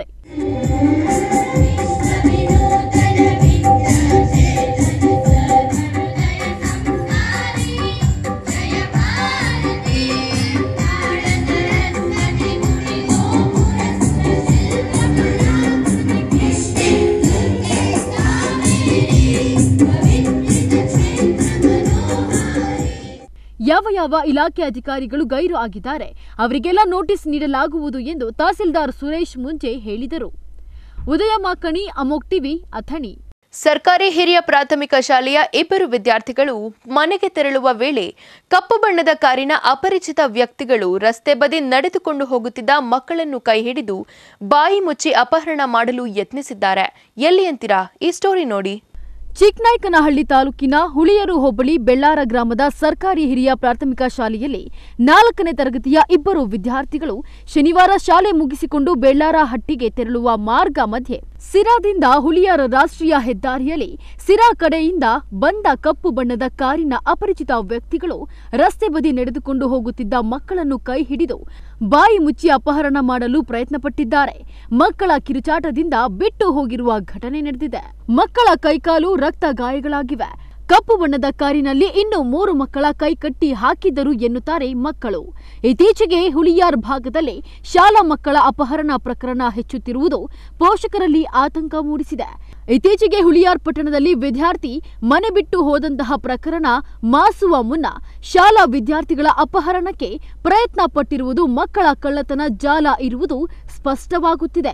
ಯಾವ ಯಾವ ಇಲಾಖೆ ಅಧಿಕಾರಿಗಳು ಗೈರು ಆಗಿದ್ದಾರೆ ಅವರಿಗೆಲ್ಲ ನೋಟಿಸ್ ನೀಡಲಾಗುವುದು ಎಂದು ತಹಸೀಲ್ದಾರ್ ಸುರೇಶ್ ಮುಂಚೆ ಹೇಳಿದರು ಉದಯ ಮಾಕಣಿ ಅಮೋಕ್ ಟಿವಿ ಅಥಣಿ ಸರ್ಕಾರಿ ಹಿರಿಯ ಪ್ರಾಥಮಿಕ ಶಾಲೆಯ ಇಬ್ಬರು ವಿದ್ಯಾರ್ಥಿಗಳು ಮನೆಗೆ ತೆರಳುವ ವೇಳೆ ಕಪ್ಪು ಬಣ್ಣದ ಕಾರಿನ ಅಪರಿಚಿತ ವ್ಯಕ್ತಿಗಳು ರಸ್ತೆ ಬದಿ ನಡೆದುಕೊಂಡು ಹೋಗುತ್ತಿದ್ದ ಮಕ್ಕಳನ್ನು ಕೈ ಹಿಡಿದು ಬಾಯಿ ಮುಚ್ಚಿ ಅಪಹರಣ ಮಾಡಲು ಯತ್ನಿಸಿದ್ದಾರೆ ಎಲ್ಲಿ ಅಂತೀರಾ ಈ ಸ್ಟೋರಿ ನೋಡಿ ಚಿಕ್ಕನಾಯಕನಹಳ್ಳಿ ತಾಲೂಕಿನ ಹುಳಿಯರು ಹೋಬಳಿ ಬೆಳ್ಳಾರ ಗ್ರಾಮದ ಸರ್ಕಾರಿ ಹಿರಿಯ ಪ್ರಾಥಮಿಕ ಶಾಲೆಯಲ್ಲಿ ನಾಲ್ಕನೇ ತರಗತಿಯ ಇಬ್ಬರು ವಿದ್ಯಾರ್ಥಿಗಳು ಶನಿವಾರ ಶಾಲೆ ಮುಗಿಸಿಕೊಂಡು ಬೆಳ್ಳಾರ ಹಟ್ಟಿಗೆ ತೆರಳುವ ಮಾರ್ಗ ಮಧ್ಯೆ ಸಿರಾದಿಂದ ಹುಳಿಯಾರ ರಾಷ್ಟ್ರೀಯ ಹೆದ್ದಾರಿಯಲ್ಲಿ ಸಿರಾ ಕಡೆಯಿಂದ ಬಂದ ಕಪ್ಪು ಬಣ್ಣದ ಕಾರಿನ ಅಪರಿಚಿತ ವ್ಯಕ್ತಿಗಳು ರಸ್ತೆ ಬದಿ ನಡೆದುಕೊಂಡು ಹೋಗುತ್ತಿದ್ದ ಮಕ್ಕಳನ್ನು ಕೈ ಹಿಡಿದು ಬಾಯಿ ಮುಚ್ಚಿ ಅಪಹರಣ ಮಾಡಲು ಪ್ರಯತ್ನಪಟ್ಟಿದ್ದಾರೆ ಮಕ್ಕಳ ಕಿರುಚಾಟದಿಂದ ಬಿಟ್ಟು ಹೋಗಿರುವ ಘಟನೆ ನಡೆದಿದೆ ಮಕ್ಕಳ ಕೈಕಾಲು ರಕ್ತ ಗಾಯಗಳಾಗಿವೆ ಕಪ್ಪು ಬಣ್ಣದ ಕಾರಿನಲ್ಲಿ ಇನ್ನು ಮೂರು ಮಕ್ಕಳ ಕೈ ಕಟ್ಟಿ ಹಾಕಿದ್ದರು ಎನ್ನುತ್ತಾರೆ ಮಕ್ಕಳು ಇತ್ತೀಚೆಗೆ ಹುಳಿಯಾರ್ ಭಾಗದಲ್ಲಿ ಶಾಲಾ ಮಕ್ಕಳ ಅಪಹರಣ ಪ್ರಕರಣ ಹೆಚ್ಚುತ್ತಿರುವುದು ಪೋಷಕರಲ್ಲಿ ಆತಂಕ ಮೂಡಿಸಿದೆ ಇತ್ತೀಚೆಗೆ ಹುಳಿಯಾರ್ ಪಟ್ಟಣದಲ್ಲಿ ವಿದ್ಯಾರ್ಥಿ ಮನೆ ಬಿಟ್ಟು ಹೋದಂತಹ ಪ್ರಕರಣ ಮಾಸುವ ಮುನ್ನ ಶಾಲಾ ವಿದ್ಯಾರ್ಥಿಗಳ ಅಪಹರಣಕ್ಕೆ ಪ್ರಯತ್ನ ಪಟ್ಟಿರುವುದು ಮಕ್ಕಳ ಕಳ್ಳತನ ಜಾಲ ಇರುವುದು ಸ್ಪಷ್ಟವಾಗುತ್ತಿದೆ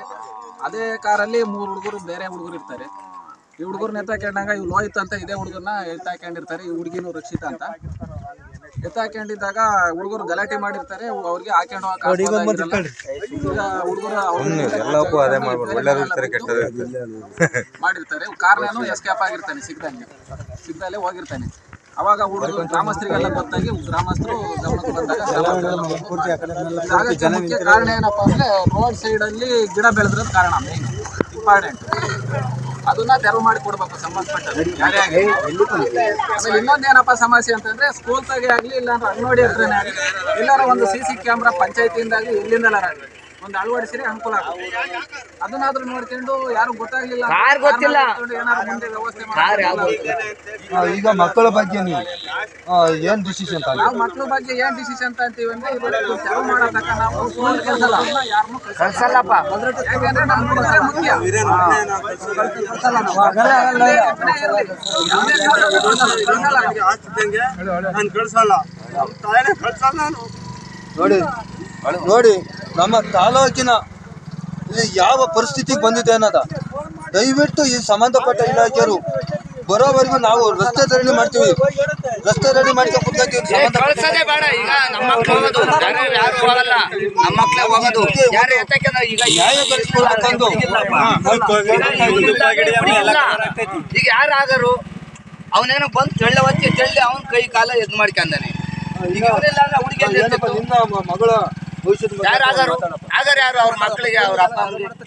ಅದೇ ಕಾರಲ್ಲಿ ಮೂರು ಹುಡುಗರು ಬೇರೆ ಹುಡುಗರು ಇರ್ತಾರೆ ಈ ಹುಡುಗರ್ನ ಎತ್ತಾಕೊಂಡಾಗ ಇವ್ ಲೋಹಿತ್ ಅಂತ ಇದೇ ಹುಡುಗರ್ನ ಎತ್ತಾಕೊಂಡಿರ್ತಾರೆ ಈ ಹುಡುಗಿನೂ ರಕ್ಷಿತ ಅಂತ ಎತ್ತಾಕೊಂಡಿದ್ದಾಗ ಹುಡುಗರು ಗಲಾಟೆ ಮಾಡಿರ್ತಾರೆ ಅವ್ರಿಗೆ ಹಾಕೊಂಡು ಹೋಗಕ್ ಈಗ ಹುಡುಗರು ಎಲ್ಲಕ್ಕೂ ಅದೇ ಮಾಡ್ಬೋದು ಒಳ್ಳೆಯದು ಇರ್ತಾರೆ ಕೆಟ್ಟದ್ದು ಮಾಡಿರ್ತಾರೆ ಕಾರ್ನೇನು ಎಸ್ಕೇಪ್ ಆಗಿರ್ತಾನೆ ಸಿಗ್ದಂಗೆ ಸಿಗ್ದಲ್ಲೇ ಹೋಗಿರ್ತಾನೆ ಅವಾಗ ಹುಡುಗರು ಗ್ರಾಮಸ್ಥರಿಗೆಲ್ಲ ಗೊತ್ತಾಗಿ ಗ್ರಾಮಸ್ಥರು ಗಮನಕ್ಕೆ ಬಂದಾಗ ಇದಾಗಕ್ಕೆ ಮುಖ್ಯ ಕಾರಣ ಏನಪ್ಪಾ ಅಂದ್ರೆ ರೋಡ್ ಸೈಡ್ ಅಲ್ಲಿ ಗಿಡ ಬೆಳೆದ್ರದ್ ಕಾರಣ ಮೇನ್ ಇಂಪಾರ್ಟೆಂಟ್ ಅದನ್ನ ತೆರವು ಮಾಡಿ ಕೊಡ್ಬೇಕು ಸಂಬಂಧಪಟ್ಟ ಯಾರೇ ಆಗಲಿ ಆಮೇಲೆ ಇನ್ನೊಂದೇನಪ್ಪ ಸಮಸ್ಯೆ ಅಂತಂದ್ರೆ ಸ್ಕೂಲ್ ತಾಗೆ ಆಗ್ಲಿ ಇಲ್ಲ ಅಂದ್ರೆ ಅಂಗನವಾಡಿ ಹತ್ರನೇ ಆಗಲಿ ಎಲ್ಲಾರ ಒಂದು ಸಿ ಸಿ ಕ್ಯಾಮ್ರಾ ಪಂಚಾಯತಿಯಿಂದ ಆಗಲಿ ಎಲ್ಲಿಂದಲಾರ ಆಗಲಿ ಒಂದು ಅಳವಡಿಸಿದ್ರೆ ಅನುಕೂಲ ಆಗುತ್ತೆ ಅದನ್ನಾದ್ರೂ ನೋಡ್ಕೊಂಡು ಯಾರು ಗೊತ್ತಾಗ್ಲಿಲ್ಲ ಕಾರ್ ಗೊತ್ತಿಲ್ಲ. ಏನಾದ್ರು ಮುಂದೆ ವ್ಯವಸ್ಥೆ ಮಾಡಿ ಈಗ ಮಕ್ಕಳ ಬಗ್ಗೆ ನೀವು ಆ, ಏನ್ ಡಿಸಿಷನ್ ನಾವು ಮಕ್ಳ ಬಗ್ಗೆ ಏನ್ ಡಿಸಿಷನ್ ಅಂತೀವಿ ಅಂದ್ರೆ ಇವತ್ತು ತೆರವು ಮಾಡೋ ತನಕ ನಾವು ಸ್ಕೂಲ್ ಕಳ್ಸಲ್ಲ ಯಾರನ್ನೂ ಕಳ್ಸಲ್ಲಪ್ಪ. ಯಾಕಂದ್ರೆ ನಮ್ಮ ಹುಡುಗರೇ ಮುಖ್ಯ ಕಳ್ಸಲ್ಲ ನಾವು. ಆಗಲ್ಲ, ಆಗಲ್ಲ. ಯಾವ್ದೇ ಇರ್ಲಿ. ಯಾವ್ದೇ ಕಳ್ಸಲ್ಲ. ನಾನು ಕಳ್ಸಲ್ಲ ನಮ್ಮ ತಾಯಿನೇ ಕಳ್ಸಲ್ಲ ನಾನು ನೋಡಿ ನೋಡಿ ನಮ್ಮ ತಾಲೂಕಿನ ಇಲ್ಲಿ ಯಾವ ಪರಿಸ್ಥಿತಿಗೆ ಬಂದಿದೆ ಅನ್ನೋದ ದಯವಿಟ್ಟು ಈ ಸಂಬಂಧಪಟ್ಟ ಇಲಾಖೆಯರು ಬರೋವರೆಗೂ ನಾವು ರಸ್ತೆ ರೆಡಿ ಮಾಡ್ತೀವಿ ರಸ್ತೆ ರೆಡಿ ಮಾಡ್ಕೊಂಡು ಕುಂತ್ಕೊತೀವಿ. ಕಳ್ಸೋದೇ ಬೇಡ ಈಗ ನಮ್ಮ ಮಕ್ಳು ಹೋಗೋದು ಬೇರೆ ಯಾರು ಹೋಗಲ್ಲ ನಮ್ಮ ಮಕ್ಳೇ ಹೋಗೋದು ಯಾರು ಎತ್ತಕ್ಕೆ ನಾವು ಈಗ ನ್ಯಾಯ ಕಲ್ಸ್ಕೊಡ್ಬೇಕಂದು. ಈಗ ಯಾರು ಆಗರು ಅವನೇನೋ ಬಂದು ತೆಳ್ಳೆ ಹೊತ್ತಿ ತೆಳ್ಳಿ ಅವನ ಕೈ ಕಾಲ ಎದ್ ಮಾಡ್ಕೊಂಡಾನೆ ಈಗ ಇವರೆಲ್ಲ ಹುಡುಗಿ ಏನಪ್ಪ ನಿನ್ನ ಮ- ಮಗಳ ಭವಿಷ್ಯದ ಬಗ್ಗೆ ಯಾರು ಆಗರು ಆಗರ ಯಾರು ಅವ್ರ ಮಕ್ಕಳಿಗೆ ಅವ್ರ ಅಪ್ಪ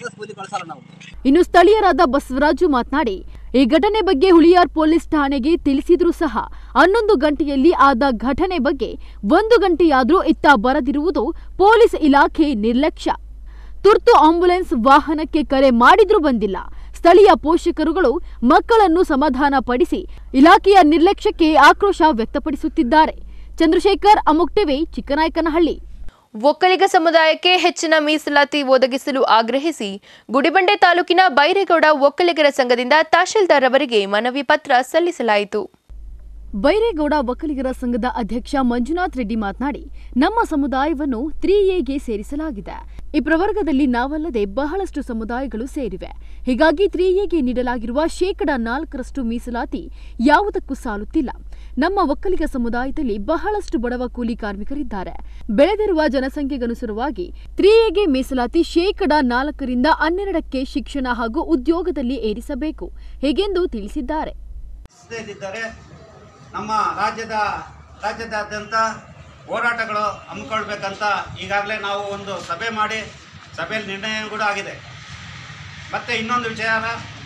ಇನ್ನು ಸ್ಥಳೀಯರಾದ ಬಸವರಾಜು ಮಾತನಾಡಿ ಈ ಘಟನೆ ಬಗ್ಗೆ ಹುಳಿಯಾರ್ ಪೊಲೀಸ್ ಠಾಣೆಗೆ ತಿಳಿಸಿದ್ರೂ ಸಹ ಹನ್ನೊಂದು ಗಂಟೆಯಲ್ಲಿ ಆದ ಘಟನೆ ಬಗ್ಗೆ ಒಂದು ಗಂಟೆಯಾದ್ರೂ ಇತ್ತ ಬರದಿರುವುದು ಪೊಲೀಸ್ ಇಲಾಖೆ ನಿರ್ಲಕ್ಷ್ಯ ತುರ್ತು ಆಂಬ್ಯುಲೆನ್ಸ್ ವಾಹನಕ್ಕೆ ಕರೆ ಮಾಡಿದ್ರೂ ಬಂದಿಲ್ಲ ಸ್ಥಳೀಯ ಪೋಷಕರುಗಳು ಮಕ್ಕಳನ್ನು ಸಮಾಧಾನ ಪಡಿಸಿ ಇಲಾಖೆಯ ನಿರ್ಲಕ್ಷ್ಯಕ್ಕೆ ಆಕ್ರೋಶ ವ್ಯಕ್ತಪಡಿಸುತ್ತಿದ್ದಾರೆ ಚಂದ್ರಶೇಖರ್ ಅಮುಕ್ ಟಿವಿ ಚಿಕ್ಕನಾಯಕನಹಳ್ಳಿ ಒಕ್ಕಲಿಗ ಸಮುದಾಯಕ್ಕೆ ಹೆಚ್ಚಿನ ಮೀಸಲಾತಿ ಒದಗಿಸಲು ಆಗ್ರಹಿಸಿ ಗುಡಿಬಂಡೆ ತಾಲೂಕಿನ ಬೈರೇಗೌಡ ಒಕ್ಕಲಿಗರ ಸಂಘದಿಂದ ತಹಶೀಲ್ದಾರ್ ಅವರಿಗೆ ಮನವಿ ಪತ್ರ ಸಲ್ಲಿಸಲಾಯಿತು ಬೈರೇಗೌಡ ಒಕ್ಕಲಿಗರ ಸಂಘದ ಅಧ್ಯಕ್ಷ ಮಂಜುನಾಥ್ ರೆಡ್ಡಿ ಮಾತನಾಡಿ ನಮ್ಮ ಸಮುದಾಯವನ್ನು ತ್ರೀ ಎಗೆ ಸೇರಿಸಲಾಗಿದೆ ಈ ಪ್ರವರ್ಗದಲ್ಲಿ ನಾವಲ್ಲದೆ ಬಹಳಷ್ಟು ಸಮುದಾಯಗಳು ಸೇರಿವೆ ಹೀಗಾಗಿ ತ್ರೀ ಎಗೆ ನೀಡಲಾಗಿರುವ ಶೇಕಡ ನಾಲ್ಕರಷ್ಟು ಮೀಸಲಾತಿ ಯಾವುದಕ್ಕೂ ಸಾಲುತ್ತಿಲ್ಲ ನಮ್ಮ ಒಕ್ಕಲಿಗ ಸಮುದಾಯದಲ್ಲಿ ಬಹಳಷ್ಟು ಬಡವ ಕೂಲಿ ಕಾರ್ಮಿಕರಿದ್ದಾರೆ ಬೆಳೆದಿರುವ ಜನಸಂಖ್ಯೆಗನುಸಾರವಾಗಿ ತ್ರೀ ಎಗೆ ಮೀಸಲಾತಿ ಶೇಕಡ ನಾಲ್ಕರಿಂದ ಹನ್ನೆರಡಕ್ಕೆ ಶಿಕ್ಷಣ ಹಾಗೂ ಉದ್ಯೋಗದಲ್ಲಿ ಏರಿಸಬೇಕು ಹೀಗೆಂದು ತಿಳಿಸಿದ್ದಾರೆ ಇದ್ದಾರೆ ನಮ್ಮ ರಾಜ್ಯದ ರಾಜ್ಯದಾದ್ಯಂತ ಹೋರಾಟಗಳು ಹಮ್ಮಿಕೊಳ್ಬೇಕಂತ ಈಗಾಗಲೇ ನಾವು ಒಂದು ಸಭೆ ಮಾಡಿ ಸಭೆಯಲ್ಲಿ ನಿರ್ಣಯ ಕೂಡ ಆಗಿದೆ ಮತ್ತು ಇನ್ನೊಂದು ವಿಚಾರ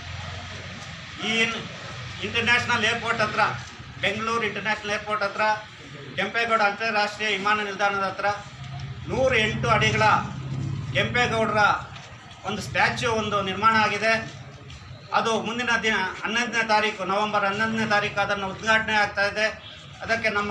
ಈ ಇಂಟರ್ನ್ಯಾಷನಲ್ ಏರ್ಪೋರ್ಟ್ ಹತ್ರ ಬೆಂಗಳೂರು ಇಂಟರ್ನ್ಯಾಷನಲ್ ಏರ್ಪೋರ್ಟ್ ಹತ್ರ ಕೆಂಪೇಗೌಡ ಅಂತಾರಾಷ್ಟ್ರೀಯ ವಿಮಾನ ನಿಲ್ದಾಣದ ಹತ್ರ ನೂರ ಎಂಟು ಅಡಿಗಳ ಕೆಂಪೇಗೌಡರ ಒಂದು ಸ್ಟ್ಯಾಚ್ಯೂ ಒಂದು ನಿರ್ಮಾಣ ಆಗಿದೆ ಅದು ಮುಂದಿನ ದಿನ ಹನ್ನೊಂದನೇ ತಾರೀಕು ನವೆಂಬರ್ ಹನ್ನೊಂದನೇ ತಾರೀಕು ಅದನ್ನು ಉದ್ಘಾಟನೆ ಆಗ್ತಾ ಇದೆ ಅದಕ್ಕೆ ನಮ್ಮ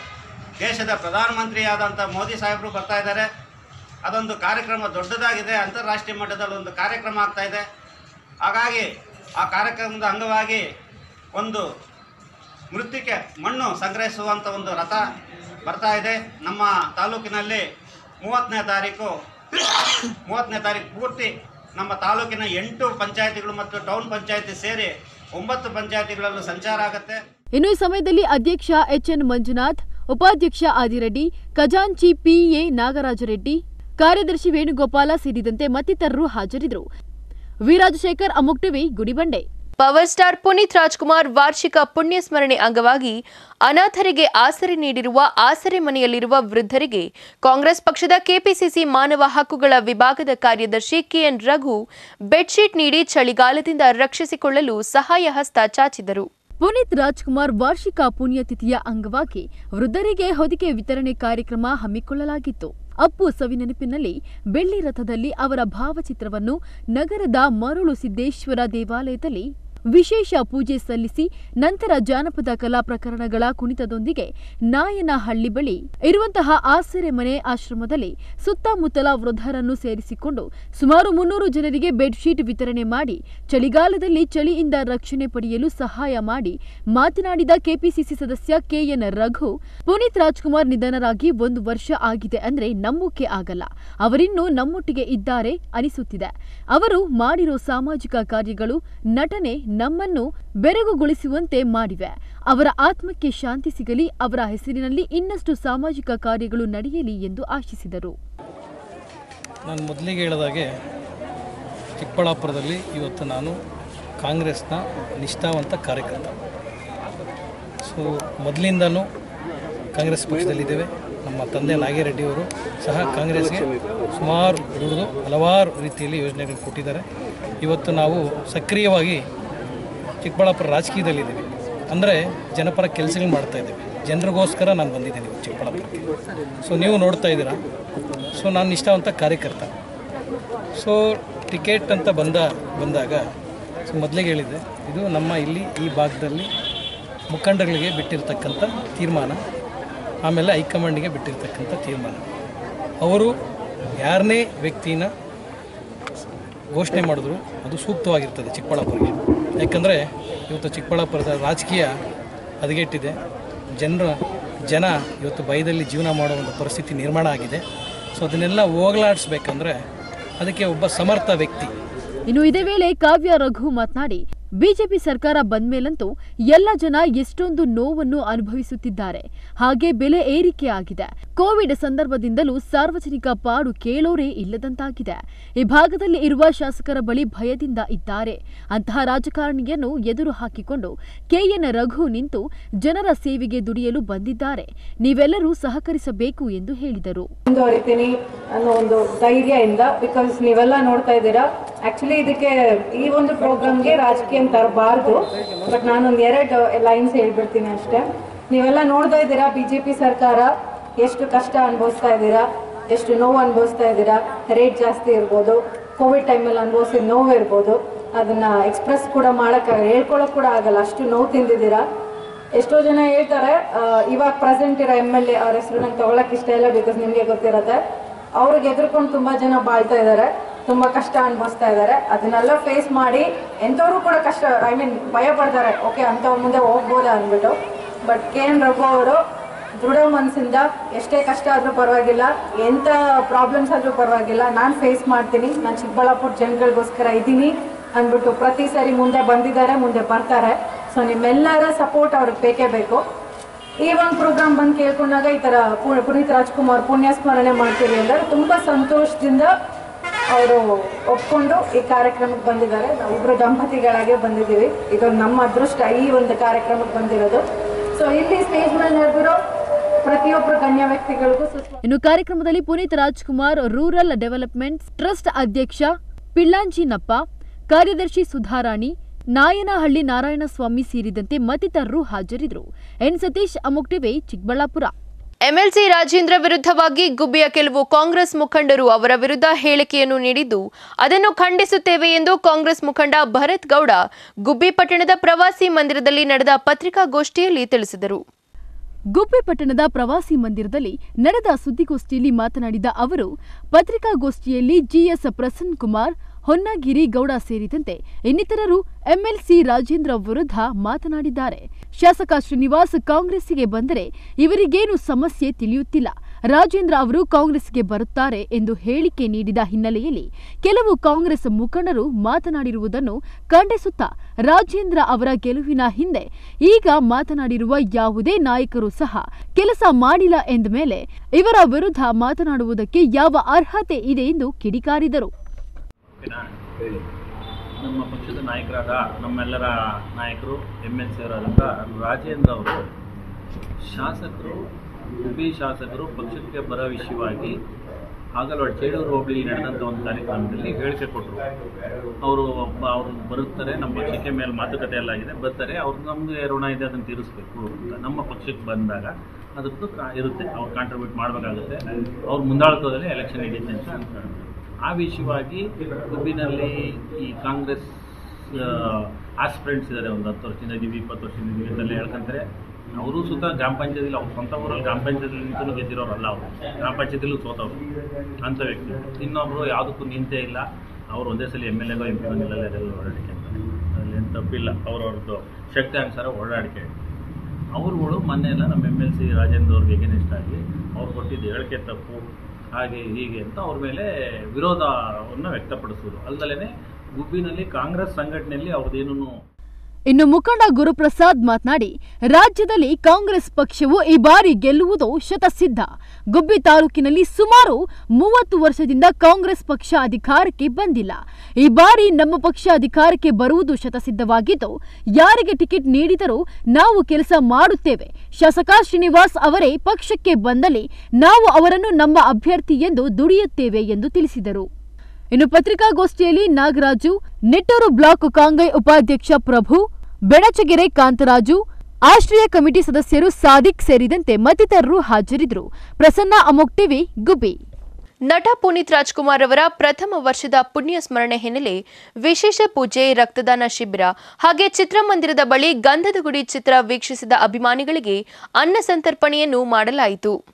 ದೇಶದ ಪ್ರಧಾನಮಂತ್ರಿಯಾದಂಥ ಮೋದಿ ಸಾಹೇಬರು ಬರ್ತಾ ಇದ್ದಾರೆ ಅದೊಂದು ಕಾರ್ಯಕ್ರಮ ದೊಡ್ಡದಾಗಿದೆ ಅಂತಾರಾಷ್ಟ್ರೀಯ ಮಟ್ಟದಲ್ಲಿ ಒಂದು ಕಾರ್ಯಕ್ರಮ ಆಗ್ತಾ ಇದೆ ಹಾಗಾಗಿ ಆ ಕಾರ್ಯಕ್ರಮದ ಅಂಗವಾಗಿ ಒಂದು ಮೃತ್ತಿಕೆ ಮಣ್ಣು ಸಂಗ್ರಹಿಸುವಂಥ ಒಂದು ರಥ ಬರ್ತಾ ಇದೆ ನಮ್ಮ ತಾಲೂಕಿನಲ್ಲಿ ಮೂವತ್ತನೇ ತಾರೀಕು ಮೂವತ್ತನೇ ತಾರೀಕು ಪೂರ್ತಿ ನಮ್ಮ ತಾಲೂಕಿನ ಎಂಟು ಪಂಚಾಯತಿಗಳು ಮತ್ತು ಟೌನ್ ಪಂಚಾಯತಿ ಸೇರಿ ಒಂಬತ್ತು ಪಂಚಾಯತಿಗಳಲ್ಲೂ ಸಂಚಾರ ಆಗುತ್ತೆ ಇನ್ನು ಈ ಸಮಯದಲ್ಲಿ ಅಧ್ಯಕ್ಷ ಎಚ್ಎನ್ ಮಂಜುನಾಥ್ ಉಪಾಧ್ಯಕ್ಷ ಆದಿರೆಡ್ಡಿ ಖಜಾಂಚಿ ಪಿಎ ನಾಗರಾಜರೆಡ್ಡಿ ಕಾರ್ಯದರ್ಶಿ ವೇಣುಗೋಪಾಲ ಸೇರಿದಂತೆ ಮತ್ತಿತರರು ಹಾಜರಿದ್ದರು ವಿರಾಜಶೇಖರ್ ಅಮುಕ್ TV Gudibande power star Puneeth Rajkumar ವಾರ್ಷಿಕ ಪುಣ್ಯ ಸ್ಮರಣೆ ಅಂಗವಾಗಿ ಅನಾಥರಿಗೆ ಆಸರೆ ನೀಡಿರುವ ಆಸರೆ ಮನೆಯಲ್ಲಿರುವ ವೃದ್ಧರಿಗೆ ಕಾಂಗ್ರೆಸ್ ಪಕ್ಷದ ಕೆಪಿಸಿಸಿ ಮಾನವ ಹಕ್ಕುಗಳ ವಿಭಾಗದ ಕಾರ್ಯದರ್ಶಿ ಕೆಎನ್ ರಘು ಬೆಡ್ಶೀಟ್ ನೀಡಿ ಚಳಿಗಾಲದಿಂದ ರಕ್ಷಿಸಿಕೊಳ್ಳಲು ಸಹಾಯ ಹಸ್ತ ಚಾಚಿದರು ಪುನೀತ್ ರಾಜ್ಕುಮಾರ್ ವಾರ್ಷಿಕ ಪುಣ್ಯತಿಥಿಯ ಅಂಗವಾಗಿ ವೃದ್ಧರಿಗೆ ಹೊದಿಕೆ ವಿತರಣೆ ಕಾರ್ಯಕ್ರಮ ಹಮ್ಮಿಕೊಳ್ಳಲಾಗಿತ್ತು ಅಪ್ಪು ಸವಿನೆನಪಿನಲ್ಲಿ ಬೆಳ್ಳಿ ರಥದಲ್ಲಿ ಅವರ ಭಾವಚಿತ್ರವನ್ನು ನಗರದ ಮರುಳು ಸಿದ್ದೇಶ್ವರ ದೇವಾಲಯದಲ್ಲಿ ವಿಶೇಷ ಪೂಜೆ ಸಲ್ಲಿಸಿ ನಂತರ ಜಾನಪದ ಕಲಾ ಪ್ರಕರಣಗಳ ಕುಣಿತದೊಂದಿಗೆ ನಾಯನಹಳ್ಳಿ ಬಳಿ ಇರುವಂತಹ ಆಸರೆ ಮನೆ ಆಶ್ರಮದಲ್ಲಿ ಸುತ್ತಮುತ್ತಲ ವೃದ್ಧರನ್ನು ಸೇರಿಸಿಕೊಂಡು ಸುಮಾರು ಮುನ್ನೂರು ಜನರಿಗೆ ಬೆಡ್ಶೀಟ್ ವಿತರಣೆ ಮಾಡಿ ಚಳಿಗಾಲದಲ್ಲಿ ಚಳಿಯಿಂದ ರಕ್ಷಣೆ ಪಡೆಯಲು ಸಹಾಯ ಮಾಡಿ ಮಾತನಾಡಿದ ಕೆಪಿಸಿಸಿ ಸದಸ್ಯ ಕೆಎನ್ ರಘು ಪುನೀತ್ ರಾಜ್ಕುಮಾರ್ ನಿಧನರಾಗಿ ಒಂದು ವರ್ಷ ಆಗಿದೆ ಅಂದ್ರೆ ನಂಬೋಕೆ ಆಗಲ್ಲ ಅವರಿನ್ನೂ ನಮ್ಮೊಟ್ಟಿಗೆ ಇದ್ದಾರೆ ಅನಿಸುತ್ತಿದೆ ಅವರು ಮಾಡಿರೋ ಸಾಮಾಜಿಕ ಕಾರ್ಯಗಳು ನಟನೆ ನಮ್ಮನ್ನು ಬೆರಗುಗೊಳಿಸುವಂತೆ ಮಾಡಿವೆ ಅವರ ಆತ್ಮಕ್ಕೆ ಶಾಂತಿ ಸಿಗಲಿ ಅವರ ಹೆಸರಿನಲ್ಲಿ ಇನ್ನಷ್ಟು ಸಾಮಾಜಿಕ ಕಾರ್ಯಗಳು ನಡೆಯಲಿ ಎಂದು ಆಶಿಸಿದರು ನಾನು ಮೊದಲಿಗೆ ಹೇಳಿದಾಗೆ ಚಿಕ್ಕಬಳ್ಳಾಪುರದಲ್ಲಿ ಇವತ್ತು ನಾನು ಕಾಂಗ್ರೆಸ್ನ ನಿಷ್ಠಾವಂತ ಕಾರ್ಯಕರ್ತ ಸೊ ಮೊದಲಿಂದನೂ ಕಾಂಗ್ರೆಸ್ ಪಕ್ಷದಲ್ಲಿದ್ದೇವೆ ನಮ್ಮ ತಂದೆ ನಾಗಿರೆಡ್ಡಿಯವರು ಸಹ ಕಾಂಗ್ರೆಸ್ಗೆ ಸುಮಾರು ದುಡಿದು ಹಲವಾರು ರೀತಿಯಲ್ಲಿ ಯೋಜನೆಗಳು ಕೊಟ್ಟಿದ್ದಾರೆ ಇವತ್ತು ನಾವು ಸಕ್ರಿಯವಾಗಿ ಚಿಕ್ಕಬಳ್ಳಾಪುರ ರಾಜಕೀಯದಲ್ಲಿದ್ದೀವಿ ಅಂದರೆ ಜನಪರ ಕೆಲಸಗಳು ಮಾಡ್ತಾ ಇದ್ದೀವಿ ಜನರಿಗೋಸ್ಕರ ನಾನು ಬಂದಿದ್ದೀನಿ ಚಿಕ್ಕಬಳ್ಳಾಪುರಕ್ಕೆ ಸೊ ನೀವು ನೋಡ್ತಾ ಇದ್ದೀರಾ ಸೊ ನಾನು ನಿಷ್ಠಾವಂತ ಕಾರ್ಯಕರ್ತ ಸೊ ಟಿಕೆಟ್ ಅಂತ ಬಂದ ಬಂದಾಗ ಸೊ ಮೊದಲಿಗೆ ಹೇಳಿದ್ದೆ ಇದು ನಮ್ಮ ಇಲ್ಲಿ ಈ ಭಾಗದಲ್ಲಿ ಮುಖಂಡಗಳಿಗೆ ಬಿಟ್ಟಿರ್ತಕ್ಕಂಥ ತೀರ್ಮಾನ ಆಮೇಲೆ ಹೈಕಮಾಂಡಿಗೆ ಬಿಟ್ಟಿರ್ತಕ್ಕಂಥ ತೀರ್ಮಾನ ಅವರು ಯಾರನ್ನೇ ವ್ಯಕ್ತಿನ ಘೋಷಣೆ ಮಾಡಿದ್ರು ಅದು ಸೂಕ್ತವಾಗಿರ್ತದೆ ಚಿಕ್ಕಬಳ್ಳಾಪುರಕ್ಕೆ ಯಾಕಂದರೆ ಇವತ್ತು ಚಿಕ್ಕಬಳ್ಳಾಪುರದ ರಾಜಕೀಯ ಹದಗೆಟ್ಟಿದೆ ಜನರ ಜನ ಇವತ್ತು ಭಯದಲ್ಲಿ ಜೀವನ ಮಾಡೋ ಒಂದು ಪರಿಸ್ಥಿತಿ ನಿರ್ಮಾಣ ಆಗಿದೆ ಸೊ ಅದನ್ನೆಲ್ಲ ಹೋಗಲಾಡಿಸ್ಬೇಕಂದ್ರೆ ಅದಕ್ಕೆ ಒಬ್ಬ ಸಮರ್ಥ ವ್ಯಕ್ತಿ ಇನ್ನು ಇದೇ ವೇಳೆ ಕಾವ್ಯ ರಘು ಮಾತನಾಡಿ ಬಿಜೆಪಿ ಸರ್ಕಾರ ಬಂದ್ಮೇಲಂತೂ ಎಲ್ಲ ಜನ ಎಷ್ಟೊಂದು ನೋವನ್ನು ಅನುಭವಿಸುತ್ತಿದ್ದಾರೆ ಹಾಗೆ ಬೆಲೆ ಏರಿಕೆ ಆಗಿದೆ ಕೋವಿಡ್ ಸಂದರ್ಭದಿಂದಲೂ ಸಾರ್ವಜನಿಕ ಪಾಡು ಕೇಳೋರೇ ಇಲ್ಲದಂತಾಗಿದೆ ಈ ಭಾಗದಲ್ಲಿ ಇರುವ ಶಾಸಕರ ಬಳಿ ಭಯದಿಂದ ಇದ್ದಾರೆ ಅಂತಹ ರಾಜಕಾರಣಿಯನ್ನು ಎದುರು ಹಾಕಿಕೊಂಡು ಕೆಎನ್ ರಘು ನಿಂತು ಜನರ ಸೇವೆಗೆ ದುಡಿಯಲು ಬಂದಿದ್ದಾರೆ ನೀವೆಲ್ಲರೂ ಸಹಕರಿಸಬೇಕು ಎಂದು ಹೇಳಿದರು ಮುಂದುವರಿತೀನಿ ಅನ್ನೋ ಒಂದು ಧೈರ್ಯದಿಂದ ಬಿಕಾಸ್ ನೀವೆಲ್ಲ ನೋಡ್ತಾ ಇದ್ದೀರಾ ಆಕ್ಚುಲಿ ಇದಕ್ಕೆ ಈ ಒಂದು ಪ್ರೋಗ್ರಾಮ್ಗೆ ರಾಜಕೀಯ ತರಬಾರ್ದು ಬಟ್ ನಾನೊಂದು ಎರಡು ಲೈನ್ಸ್ ಹೇಳ್ಬಿಡ್ತೀನಿ ಅಷ್ಟೇ ನೀವೆಲ್ಲ ನೋಡ್ತಾ ಇದ್ದೀರಾ ಬಿ ಜೆ ಪಿ ಸರ್ಕಾರ ಎಷ್ಟು ಕಷ್ಟ ಅನುಭವಿಸ್ತಾ ಇದ್ದೀರಾ ಎಷ್ಟು ನೋವು ಅನುಭವಿಸ್ತಾ ಇದ್ದೀರಾ ರೇಟ್ ಜಾಸ್ತಿ ಇರ್ಬೋದು ಕೋವಿಡ್ ಟೈಮಲ್ಲಿ ಅನುಭವಿಸಿದ ನೋವು ಇರ್ಬೋದು ಅದನ್ನ ಎಕ್ಸ್ಪ್ರೆಸ್ ಕೂಡ ಮಾಡೋಕ್ಕೆ ಹೇಳ್ಕೊಳಕ್ ಕೂಡ ಆಗಲ್ಲ ಅಷ್ಟು ನೋವು ತಿಂದಿದ್ದೀರಾ ಎಷ್ಟೋ ಜನ ಹೇಳ್ತಾರೆ ಆ, ಇವಾಗ ಪ್ರೆಸೆಂಟ್ ಇರೋ ಎಮ್ ಎಲ್ ಎ ಅವ್ರ ಹೆಸರು ನಂಗೆ ತಗೊಳಕ್ ಇಷ್ಟ ಇಲ್ಲ ಬಿಕಾಸ್ ನಿಮಗೆ ಗೊತ್ತಿರುತ್ತೆ ಅವ್ರಿಗೆ ಎದುರ್ಕೊಂಡು ತುಂಬಾ ಜನ ಬಾಳ್ತಾ ಇದ್ದಾರೆ ತುಂಬಾ ಕಷ್ಟ ಅನುಭವಿಸ್ತಾ ಇದ್ದಾರೆ ಅದನ್ನೆಲ್ಲ ಫೇಸ್ ಮಾಡಿ ಎಂಥವ್ರು ಕೂಡ ಕಷ್ಟ ಐ ಮೀನ್ ಭಯ ಪಡ್ತಾರೆ ಓಕೆ ಅಂಥವ್ರ ಮುಂದೆ ಹೋಗ್ಬೋದಾ ಅಂದ್ಬಿಟ್ಟು ಬಟ್ ಕೆ ಎನ್ ರಘು ಅವರು ದೃಢ ಮನಸ್ಸಿಂದ ಎಷ್ಟೇ ಕಷ್ಟ ಆದರೂ ಪರವಾಗಿಲ್ಲ ಎಂಥ ಪ್ರಾಬ್ಲಮ್ಸ್ ಆದರೂ ಪರವಾಗಿಲ್ಲ ನಾನು ಫೇಸ್ ಮಾಡ್ತೀನಿ ನಾನು ಚಿಕ್ಕಬಳ್ಳಾಪುರ ಜನಗಳಿಗೋಸ್ಕರ ಇದ್ದೀನಿ ಅಂದ್ಬಿಟ್ಟು ಪ್ರತಿ ಸರಿ ಮುಂದೆ ಬಂದಿದ್ದಾರೆ ಮುಂದೆ ಬರ್ತಾರೆ ಸೊ ನಿಮ್ಮೆಲ್ಲರ ಸಪೋರ್ಟ್ ಅವ್ರಿಗೆ ಬೇಕೇ ಬೇಕು ಈ ಒಂದು ಪ್ರೋಗ್ರಾಮ್ ಬಂದು ಕೇಳ್ಕೊಂಡಾಗ ಈ ಥರ ಪು- ಪುನೀತ್ ರಾಜ್ಕುಮಾರ್ ಪುಣ್ಯ ಸ್ಮರಣೆ ಮಾಡ್ತೀವಿ ಅಂದರೆ ತುಂಬ ಸಂತೋಷದಿಂದ ಅವರು ಒಪ್ಕೊಂಡು ಈ ಕಾರ್ಯಕ್ರಮಕ್ಕೆ ಬಂದಿದ್ದಾರೆ ನಾವು ಇಬ್ಬರು ದಂಪತಿಗಳಾಗೆ ಬಂದಿದ್ದೀವಿ ಇದೊಂದು ನಮ್ಮ ಅದೃಷ್ಟ ಈ ಒಂದು ಕಾರ್ಯಕ್ರಮಕ್ಕೆ ಬಂದಿರೋದು ಸೊ ಇಲ್ಲಿ ಸ್ಟೇಜ್ ಮೇಲೆ ನಡೆದಿರೋ ಪ್ರತಿಯೊಬ್ಬರು ಗಣ್ಯ ವ್ಯಕ್ತಿಗಳಿಗೂ ಸುಸ್ವಾಗತ ಇನ್ನು ಕಾರ್ಯಕ್ರಮದಲ್ಲಿ Puneeth Rajkumar rural development trust ಅಧ್ಯಕ್ಷ ಪಿಳ್ಳಾಂಜಿನಪ್ಪ ಕಾರ್ಯದರ್ಶಿ ಸುಧಾರಾಣಿ ನಾಯನಹಳ್ಳಿ ನಾರಾಯಣಸ್ವಾಮಿ ಸೇರಿದಂತೆ ಮತ್ತಿತರರು ಹಾಜರಿದ್ದರು ಎನ್ ಸತೀಶ್ ಅಮೋಕ್ ಟಿವಿ ಚಿಕ್ಕಬಳ್ಳಾಪುರ ಎಂಎಲ್ಸಿ ರಾಜೇಂದ್ರ ವಿರುದ್ಧವಾಗಿ ಗುಬ್ಬಿಯ ಕೆಲವು ಕಾಂಗ್ರೆಸ್ ಮುಖಂಡರು ಅವರ ವಿರುದ್ಧ ಹೇಳಿಕೆಯನ್ನು ನೀಡಿದ್ದು ಅದನ್ನು ಖಂಡಿಸುತ್ತೇವೆ ಎಂದು ಕಾಂಗ್ರೆಸ್ ಮುಖಂಡ ಭರತ್ ಗೌಡ ಗುಬ್ಬಿ ಪಟ್ಟಣದ ಪ್ರವಾಸಿ ಮಂದಿರದಲ್ಲಿ ನಡೆದ ಪತ್ರಿಕಾಗೋಷ್ಠಿಯಲ್ಲಿ ತಿಳಿಸಿದರು ಗುಬ್ಬಿ ಪಟ್ಟಣದ ಪ್ರವಾಸಿ ಮಂದಿರದಲ್ಲಿ ನಡೆದ ಸುದ್ದಿಗೋಷ್ಠಿಯಲ್ಲಿ ಮಾತನಾಡಿದ ಅವರು ಪತ್ರಿಕಾಗೋಷ್ಠಿಯಲ್ಲಿ ಜಿಎಸ್ ಪ್ರಸನ್ನ ಕುಮಾರ್ ಹೊನ್ನಗಿರಿ ಗೌಡ ಸೇರಿದಂತೆ ಇನ್ನಿತರರು ಎಂಎಲ್ಸಿ ರಾಜೇಂದ್ರ ವಿರುದ್ಧ ಮಾತನಾಡಿದ್ದಾರೆ ಶಾಸಕ ಶ್ರೀನಿವಾಸ್ ಕಾಂಗ್ರೆಸ್ಸಿಗೆ ಬಂದರೆ ಇವರಿಗೇನು ಸಮಸ್ಯೆ ತಿಳಿಯುತ್ತಿಲ್ಲ ರಾಜೇಂದ್ರ ಅವರು ಕಾಂಗ್ರೆಸ್ಗೆ ಬರುತ್ತಾರೆ ಎಂದು ಹೇಳಿಕೆ ನೀಡಿದ ಹಿನ್ನೆಲೆಯಲ್ಲಿ ಕೆಲವು ಕಾಂಗ್ರೆಸ್ ಮುಖಂಡರು ಮಾತನಾಡಿರುವುದನ್ನು ಖಂಡಿಸುತ್ತಾ ರಾಜೇಂದ್ರ ಅವರ ಗೆಲುವಿನ ಹಿಂದೆ ಈಗ ಮಾತನಾಡಿರುವ ಯಾವುದೇ ನಾಯಕರು ಸಹ ಕೆಲಸ ಮಾಡಿಲ್ಲ ಎಂದ ಮೇಲೆ ಇವರ ವಿರುದ್ಧ ಮಾತನಾಡುವುದಕ್ಕೆ ಯಾವ ಅರ್ಹತೆ ಇದೆ ಎಂದು ಕಿಡಿಕಾರಿದರು ಓಕೆನಾ ನಮ್ಮ ಪಕ್ಷದ ನಾಯಕರಾದ ನಮ್ಮೆಲ್ಲರ ನಾಯಕರು ಎಮ್ ಎಲ್ ಸಿ ಅವರಾದಂಥ ರಾಜೇಂದ್ರ ಅವರು ಶಾಸಕರು ಉಪಿ ಶಾಸಕರು ಪಕ್ಷಕ್ಕೆ ಬರೋ ವಿಷಯವಾಗಿ ಹಾಗಲವಾಡ ಚೇಳೂರು ಹೋಬಳಿ ನಡೆದಂಥ ಒಂದು ಕಾರ್ಯಕ್ರಮದಲ್ಲಿ ಹೇಳಿಕೆ ಕೊಟ್ಟರು ಅವರು ಅವರು ಬರುತ್ತಾರೆ ನಮ್ಮ ಪಕ್ಷಕ್ಕೆ ಮೇಲೆ ಮಾತುಕತೆ ಎಲ್ಲ ಆಗಿದೆ ಬರ್ತಾರೆ ಅವ್ರು ನಮಗೆ ಋಣ ಇದೆ ಅದನ್ನು ತೀರಿಸ್ಬೇಕು ಅಂತ ನಮ್ಮ ಪಕ್ಷಕ್ಕೆ ಬಂದಾಗ ಅದರದ್ದು ಕಾ- ಇರುತ್ತೆ ಅವ್ರು ಕಾಂಟ್ರಿಬ್ಯೂಟ್ ಮಾಡಬೇಕಾಗುತ್ತೆ ಅವ್ರ ಮುಂದಾಳತ್ವದಲ್ಲಿ ಎಲೆಕ್ಷನ್ ನಡೀತೆ ಅಂತ ಅನ್ಕೊಂಡ್ರು ಆ ವಿಷಯವಾಗಿ ಗುಬ್ಬಿನಲ್ಲಿ ಈ ಕಾಂಗ್ರೆಸ್ ಆಸ್ಪಿರೆಂಟ್ಸ್ ಇದ್ದಾರೆ ಒಂದು ಹತ್ತು ವರ್ಷದಿಂದ ಇದ್ದೀವಿ ಇಪ್ಪತ್ತು ವರ್ಷದಿಂದ ಇದ್ದೀವಿ ಅಂತೆಲ್ಲ ಹೇಳ್ಕೊಂತಾರೆ ಅವರು ಸುತ್ತ ಗ್ರಾಮ ಪಂಚಾಯತಿಲಿ ಅವ್ರ ಸ್ವಂತ ಊರಲ್ಲಿ ಗ್ರಾಮ ಪಂಚಾಯತಿಲಿ ನಿಂತು ಗೆದ್ದಿರೋರಲ್ಲ ಅವರು ಗ್ರಾಮ ಪಂಚಾಯತಿಲೂ ಸೋತವ್ರು ಅಂಥ ವ್ಯಕ್ತಿ ಇನ್ನೊಬ್ಬರು ಯಾವುದಕ್ಕೂ ನಿಂತೇ ಇಲ್ಲ ಅವ್ರು ಒಂದೇ ಸಲ ಎಮ್ ಎಲ್ ಎಗೋ ಎಂ ಪಿ ಬಂದಿಲ್ಲ ಅದೆಲ್ಲ ಓಡಾಡಿಕೆ ಅಂತ ಅದ್ರಲ್ಲಿ ಏನು ತಪ್ಪಿಲ್ಲ ಅವ್ರವ್ರದ್ದು ಶಕ್ತಿ ಅನುಸಾರ ಓಡಾಡಿಕೆ ಅವ್ರುಗಳು ಮೊನ್ನೆ ಎಲ್ಲ ನಮ್ಮ ಎಮ್ ಎಲ್ ಸಿ ರಾಜೇಂದ್ರ ಅವ್ರಿಗೆ ಎಗೇನೆಸ್ಟ್ ಆಗಿ ಅವ್ರು ಕೊಟ್ಟಿದ್ದು ಹೇಳಿಕೆ ತಪ್ಪು ಹಾಗೆ ಹೀಗೆ ಅಂತ ಅವ್ರ ಮೇಲೆ ವಿರೋಧವನ್ನು ವ್ಯಕ್ತಪಡಿಸೋದು ಅಲ್ಲದಲೇ ಗುಬ್ಬಿನಲ್ಲಿ ಕಾಂಗ್ರೆಸ್ ಸಂಘಟನೆಯಲ್ಲಿ ಅವ್ರದ್ದೇನೂ ಇನ್ನು ಮುಖಂಡ ಗುರುಪ್ರಸಾದ್ ಮಾತನಾಡಿ ರಾಜ್ಯದಲ್ಲಿ ಕಾಂಗ್ರೆಸ್ ಪಕ್ಷವು ಈ ಬಾರಿ ಗೆಲ್ಲುವುದು ಶತಸಿದ್ಧ ಗುಬ್ಬಿ ತಾಲೂಕಿನಲ್ಲಿ ಸುಮಾರು ಮೂವತ್ತು ವರ್ಷದಿಂದ ಕಾಂಗ್ರೆಸ್ ಪಕ್ಷ ಅಧಿಕಾರಕ್ಕೆ ಬಂದಿಲ್ಲ ಈ ಬಾರಿ ನಮ್ಮ ಪಕ್ಷ ಅಧಿಕಾರಕ್ಕೆ ಬರುವುದು ಶತಸಿದ್ಧವಾಗಿದ್ದು ಯಾರಿಗೆ ಟಿಕೆಟ್ ನೀಡಿದರೂ ನಾವು ಕೆಲಸ ಮಾಡುತ್ತೇವೆ ಶಾಸಕ ಶ್ರೀನಿವಾಸ್ ಅವರೇ ಪಕ್ಷಕ್ಕೆ ಬಂದಲ್ಲಿ ನಾವು ಅವರನ್ನು ನಮ್ಮ ಅಭ್ಯರ್ಥಿ ಎಂದು ದುಡಿಯುತ್ತೇವೆ ಎಂದು ತಿಳಿಸಿದರು ಇನ್ನು ಪತ್ರಿಕಾಗೋಷ್ಠಿಯಲ್ಲಿ ನಾಗರಾಜು ನಿಟ್ಟೂರು ಬ್ಲಾಕ್ ಕಾಂಗ್ರೆಸ್ ಉಪಾಧ್ಯಕ್ಷ ಪ್ರಭು ಬೆಣಚಗೆರೆ ಕಾಂತರಾಜು ಆಶ್ರಯ ಕಮಿಟಿ ಸದಸ್ಯರು ಸಾದಿಕ್ ಸೇರಿದಂತೆ ಮತ್ತಿತರರು ಹಾಜರಿದ್ದರು ಪ್ರಸನ್ನ ಅಮೋಕ್ ಟಿವಿ ಗುಬ್ಬಿ ನಟ ಪುನೀತ್ ರಾಜ್ಕುಮಾರ್ ಅವರ ಪ್ರಥಮ ವರ್ಷದ ಪುಣ್ಯ ಸ್ಮರಣೆ ಹಿನ್ನೆಲೆ ವಿಶೇಷ ಪೂಜೆ ರಕ್ತದಾನ ಶಿಬಿರ ಹಾಗೆ ಚಿತ್ರಮಂದಿರದ ಬಳಿ ಗಂಧದ ಗುಡಿ ಚಿತ್ರ ವೀಕ್ಷಿಸಿದ ಅಭಿಮಾನಿಗಳಿಗೆ ಅನ್ನ ಸಂತರ್ಪಣೆಯನ್ನು ಮಾಡಲಾಯಿತು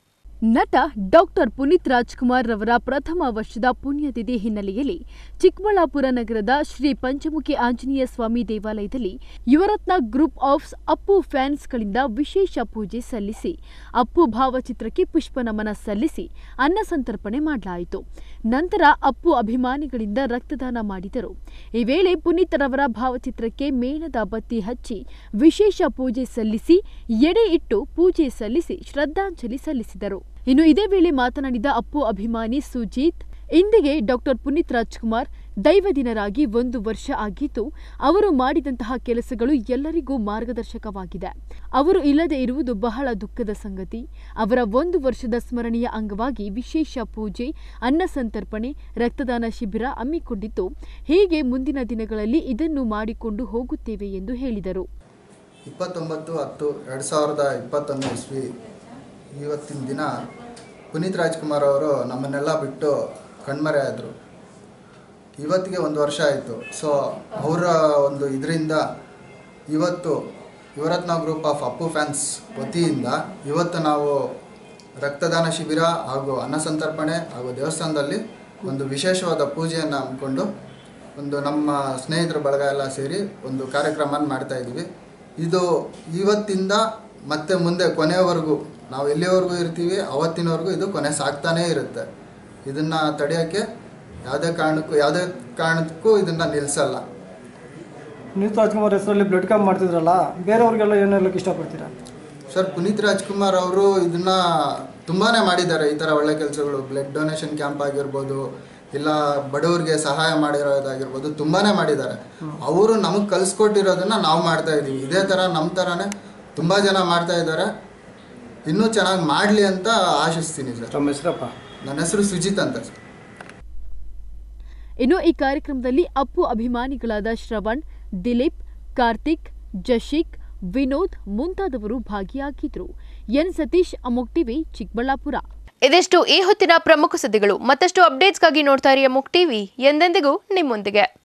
ನಟ ಡಾಕ್ಟರ್ ಪುನೀತ್ ರಾಜ್ಕುಮಾರ್ ರವರ ಪ್ರಥಮ ವರ್ಷದ ಪುಣ್ಯತಿಥಿ ಹಿನ್ನೆಲೆಯಲ್ಲಿ ಚಿಕ್ಕಬಳ್ಳಾಪುರ ನಗರದ ಶ್ರೀ ಪಂಚಮುಖಿ ಆಂಜನೇಯ ಸ್ವಾಮಿ ದೇವಾಲಯದಲ್ಲಿ ಯುವರತ್ನ ಗ್ರೂಪ್ ಆಫ್ ಅಪ್ಪು ಫ್ಯಾನ್ಸ್ಗಳಿಂದ ವಿಶೇಷ ಪೂಜೆ ಸಲ್ಲಿಸಿ ಅಪ್ಪು ಭಾವಚಿತ್ರಕ್ಕೆ ಪುಷ್ಪ ನಮನ ಸಲ್ಲಿಸಿ ಅನ್ನ ಸಂತರ್ಪಣೆ ಮಾಡಲಾಯಿತು ನಂತರ ಅಪ್ಪು ಅಭಿಮಾನಿಗಳಿಂದ ರಕ್ತದಾನ ಮಾಡಿದರು ಈ ವೇಳೆ ಪುನೀತ್ ರವರ ಭಾವಚಿತ್ರಕ್ಕೆ ಮೇಣದ ಬತ್ತಿ ಹಚ್ಚಿ ವಿಶೇಷ ಪೂಜೆ ಸಲ್ಲಿಸಿ ಎಡೆ ಇಟ್ಟು ಪೂಜೆ ಸಲ್ಲಿಸಿ ಶ್ರದ್ಧಾಂಜಲಿ ಸಲ್ಲಿಸಿದರು ಇನ್ನು ಇದೇ ವೇಳೆ ಮಾತನಾಡಿದ ಅಪ್ಪು ಅಭಿಮಾನಿ ಸುಜೀತ್ ಇಂದಿಗೆ ಡಾಕ್ಟರ್ ಪುನೀತ್ ರಾಜ್ಕುಮಾರ್ ದೈವದಿನರಾಗಿ ಒಂದು ವರ್ಷ ಆಗಿದ್ದು ಅವರು ಮಾಡಿದಂತಹ ಕೆಲಸಗಳು ಎಲ್ಲರಿಗೂ ಮಾರ್ಗದರ್ಶಕವಾಗಿದೆ ಅವರು ಇಲ್ಲದೆ ಇರುವುದು ಬಹಳ ದುಃಖದ ಸಂಗತಿ ಅವರ ಒಂದು ವರ್ಷದ ಸ್ಮರಣೆಯ ಅಂಗವಾಗಿ ವಿಶೇಷ ಪೂಜೆ ಅನ್ನ ಸಂತರ್ಪಣೆ ರಕ್ತದಾನ ಶಿಬಿರ ಹಮ್ಮಿಕೊಂಡಿದ್ದು ಹೀಗೆ ಮುಂದಿನ ದಿನಗಳಲ್ಲಿ ಇದನ್ನು ಮಾಡಿಕೊಂಡು ಹೋಗುತ್ತೇವೆ ಎಂದು ಹೇಳಿದರು ಇಪ್ಪತ್ತೊಂಬತ್ತು ಹತ್ತು ಎರಡು ಸಾವಿರದ ಇಪ್ಪತ್ತೊಂದು ಇಸ್ವಿ ಇವತ್ತಿನ ದಿನ ಪುನೀತ್ ರಾಜ್ಕುಮಾರ್ ಅವರು ನಮ್ಮನ್ನೆಲ್ಲ ಬಿಟ್ಟು ಕಣ್ಮರೆ ಆದರು ಇವತ್ತಿಗೆ ಒಂದು ವರ್ಷ ಆಯಿತು ಸೊ ಅವರ ಒಂದು ಇದರಿಂದ ಇವತ್ತು Yuvaratna group of Appu fans ವತಿಯಿಂದ ಇವತ್ತು ನಾವು ರಕ್ತದಾನ ಶಿಬಿರ ಹಾಗೂ ಅನ್ನ ಸಂತರ್ಪಣೆ ಹಾಗೂ ದೇವಸ್ಥಾನದಲ್ಲಿ ಒಂದು ವಿಶೇಷವಾದ ಪೂಜೆಯನ್ನು ಹಮ್ಮಿಕೊಂಡು ಒಂದು ನಮ್ಮ ಸ್ನೇಹಿತರ ಬಳಗ ಎಲ್ಲ ಸೇರಿ ಒಂದು ಕಾರ್ಯಕ್ರಮನ ಮಾಡ್ತಾ ಇದ್ದೀವಿ ಇದು ಇವತ್ತಿಂದ ಮತ್ತೆ ಮುಂದೆ ಕೊನೆಯವರೆಗೂ ನಾವು ಎಲ್ಲಿವರೆಗೂ ಇರ್ತೀವಿ ಅವತ್ತಿನವರೆಗೂ ಇದು ಕೊನೆ ಸಾಗ್ತಾನೇ ಇರುತ್ತೆ ಇದನ್ನು ತಡೆಯೋಕ್ಕೆ ಯಾವುದೇ ಕಾರಣಕ್ಕೂ ಯಾವುದೇ ಕಾರಣಕ್ಕೂ ಇದನ್ನು ನಿಲ್ಲಿಸಲ್ಲ ಪುನೀತ್ ರಾಜ್ಕುಮಾರ್ ಹೆಸರಲ್ಲಿ ಬ್ಲಡ್ ಕ್ಯಾಂಪ್ ಮಾಡ್ತಿದ್ರಲ್ಲ ಬೇರೆಯವ್ರಿಗೆಲ್ಲ ಏನು ಹೇಳಕ್ಕೆ ಇಷ್ಟಪಡ್ತೀರಾ ಸರ್ ಪುನೀತ್ ರಾಜ್ಕುಮಾರ್ ಅವರು ಇದನ್ನ ತುಂಬಾ ಮಾಡಿದ್ದಾರೆ ಈ ಥರ ಒಳ್ಳೆ ಕೆಲಸಗಳು ಬ್ಲಡ್ ಡೊನೇಷನ್ ಕ್ಯಾಂಪ್ ಆಗಿರ್ಬೋದು ಇಲ್ಲ ಬಡವರಿಗೆ ಸಹಾಯ ಮಾಡಿರೋದಾಗಿರ್ಬೋದು ತುಂಬಾ ಮಾಡಿದ್ದಾರೆ ಅವರು ನಮಗೆ ಕಲಿಸ್ಕೊಟ್ಟಿರೋದನ್ನ ನಾವು ಮಾಡ್ತಾ ಇದ್ದೀವಿ ಇದೇ ಥರ ನಮ್ಮ ಥರನೇ ತುಂಬ ಜನ ಮಾಡ್ತಾ ಇದ್ದಾರೆ ಇನ್ನೂ ಚೆನ್ನಾಗಿ ಮಾಡಲಿ ಅಂತ ಆಶಿಸ್ತೀನಿ ಸರ್ ತಮ್ಮ ಹೆಸರಪ್ಪ ನನ್ನ ಹೆಸರು ಸುಜಿತ್ ಅಂತ ಸರ್ ಇನ್ನು ಈ ಕಾರ್ಯಕ್ರಮದಲ್ಲಿ ಅಪ್ಪು ಅಭಿಮಾನಿಗಳಾದ ಶ್ರವಣ್ ದಿಲೀಪ್ ಕಾರ್ತಿಕ್ ಜಶಿಕ್ ವಿನೋದ್ ಮುಂತಾದವರು ಭಾಗಿಯಾಗಿದ್ರು ಎನ್ ಸತೀಶ್ ಅಮೋಕ್ ಟಿವಿ ಚಿಕ್ಕಬಳ್ಳಾಪುರ ಇದಿಷ್ಟು ಈ ಹೊತ್ತಿನ ಪ್ರಮುಖ ಸುದ್ದಿಗಳು ಮತ್ತಷ್ಟು ಅಪ್ಡೇಟ್ಸ್ಗಾಗಿ ನೋಡ್ತಾ ಇರಿ ಅಮುಕ್ ಟಿವಿ ಎಂದೆಂದಿಗೂ ನಿಮ್ಮೊಂದಿಗೆ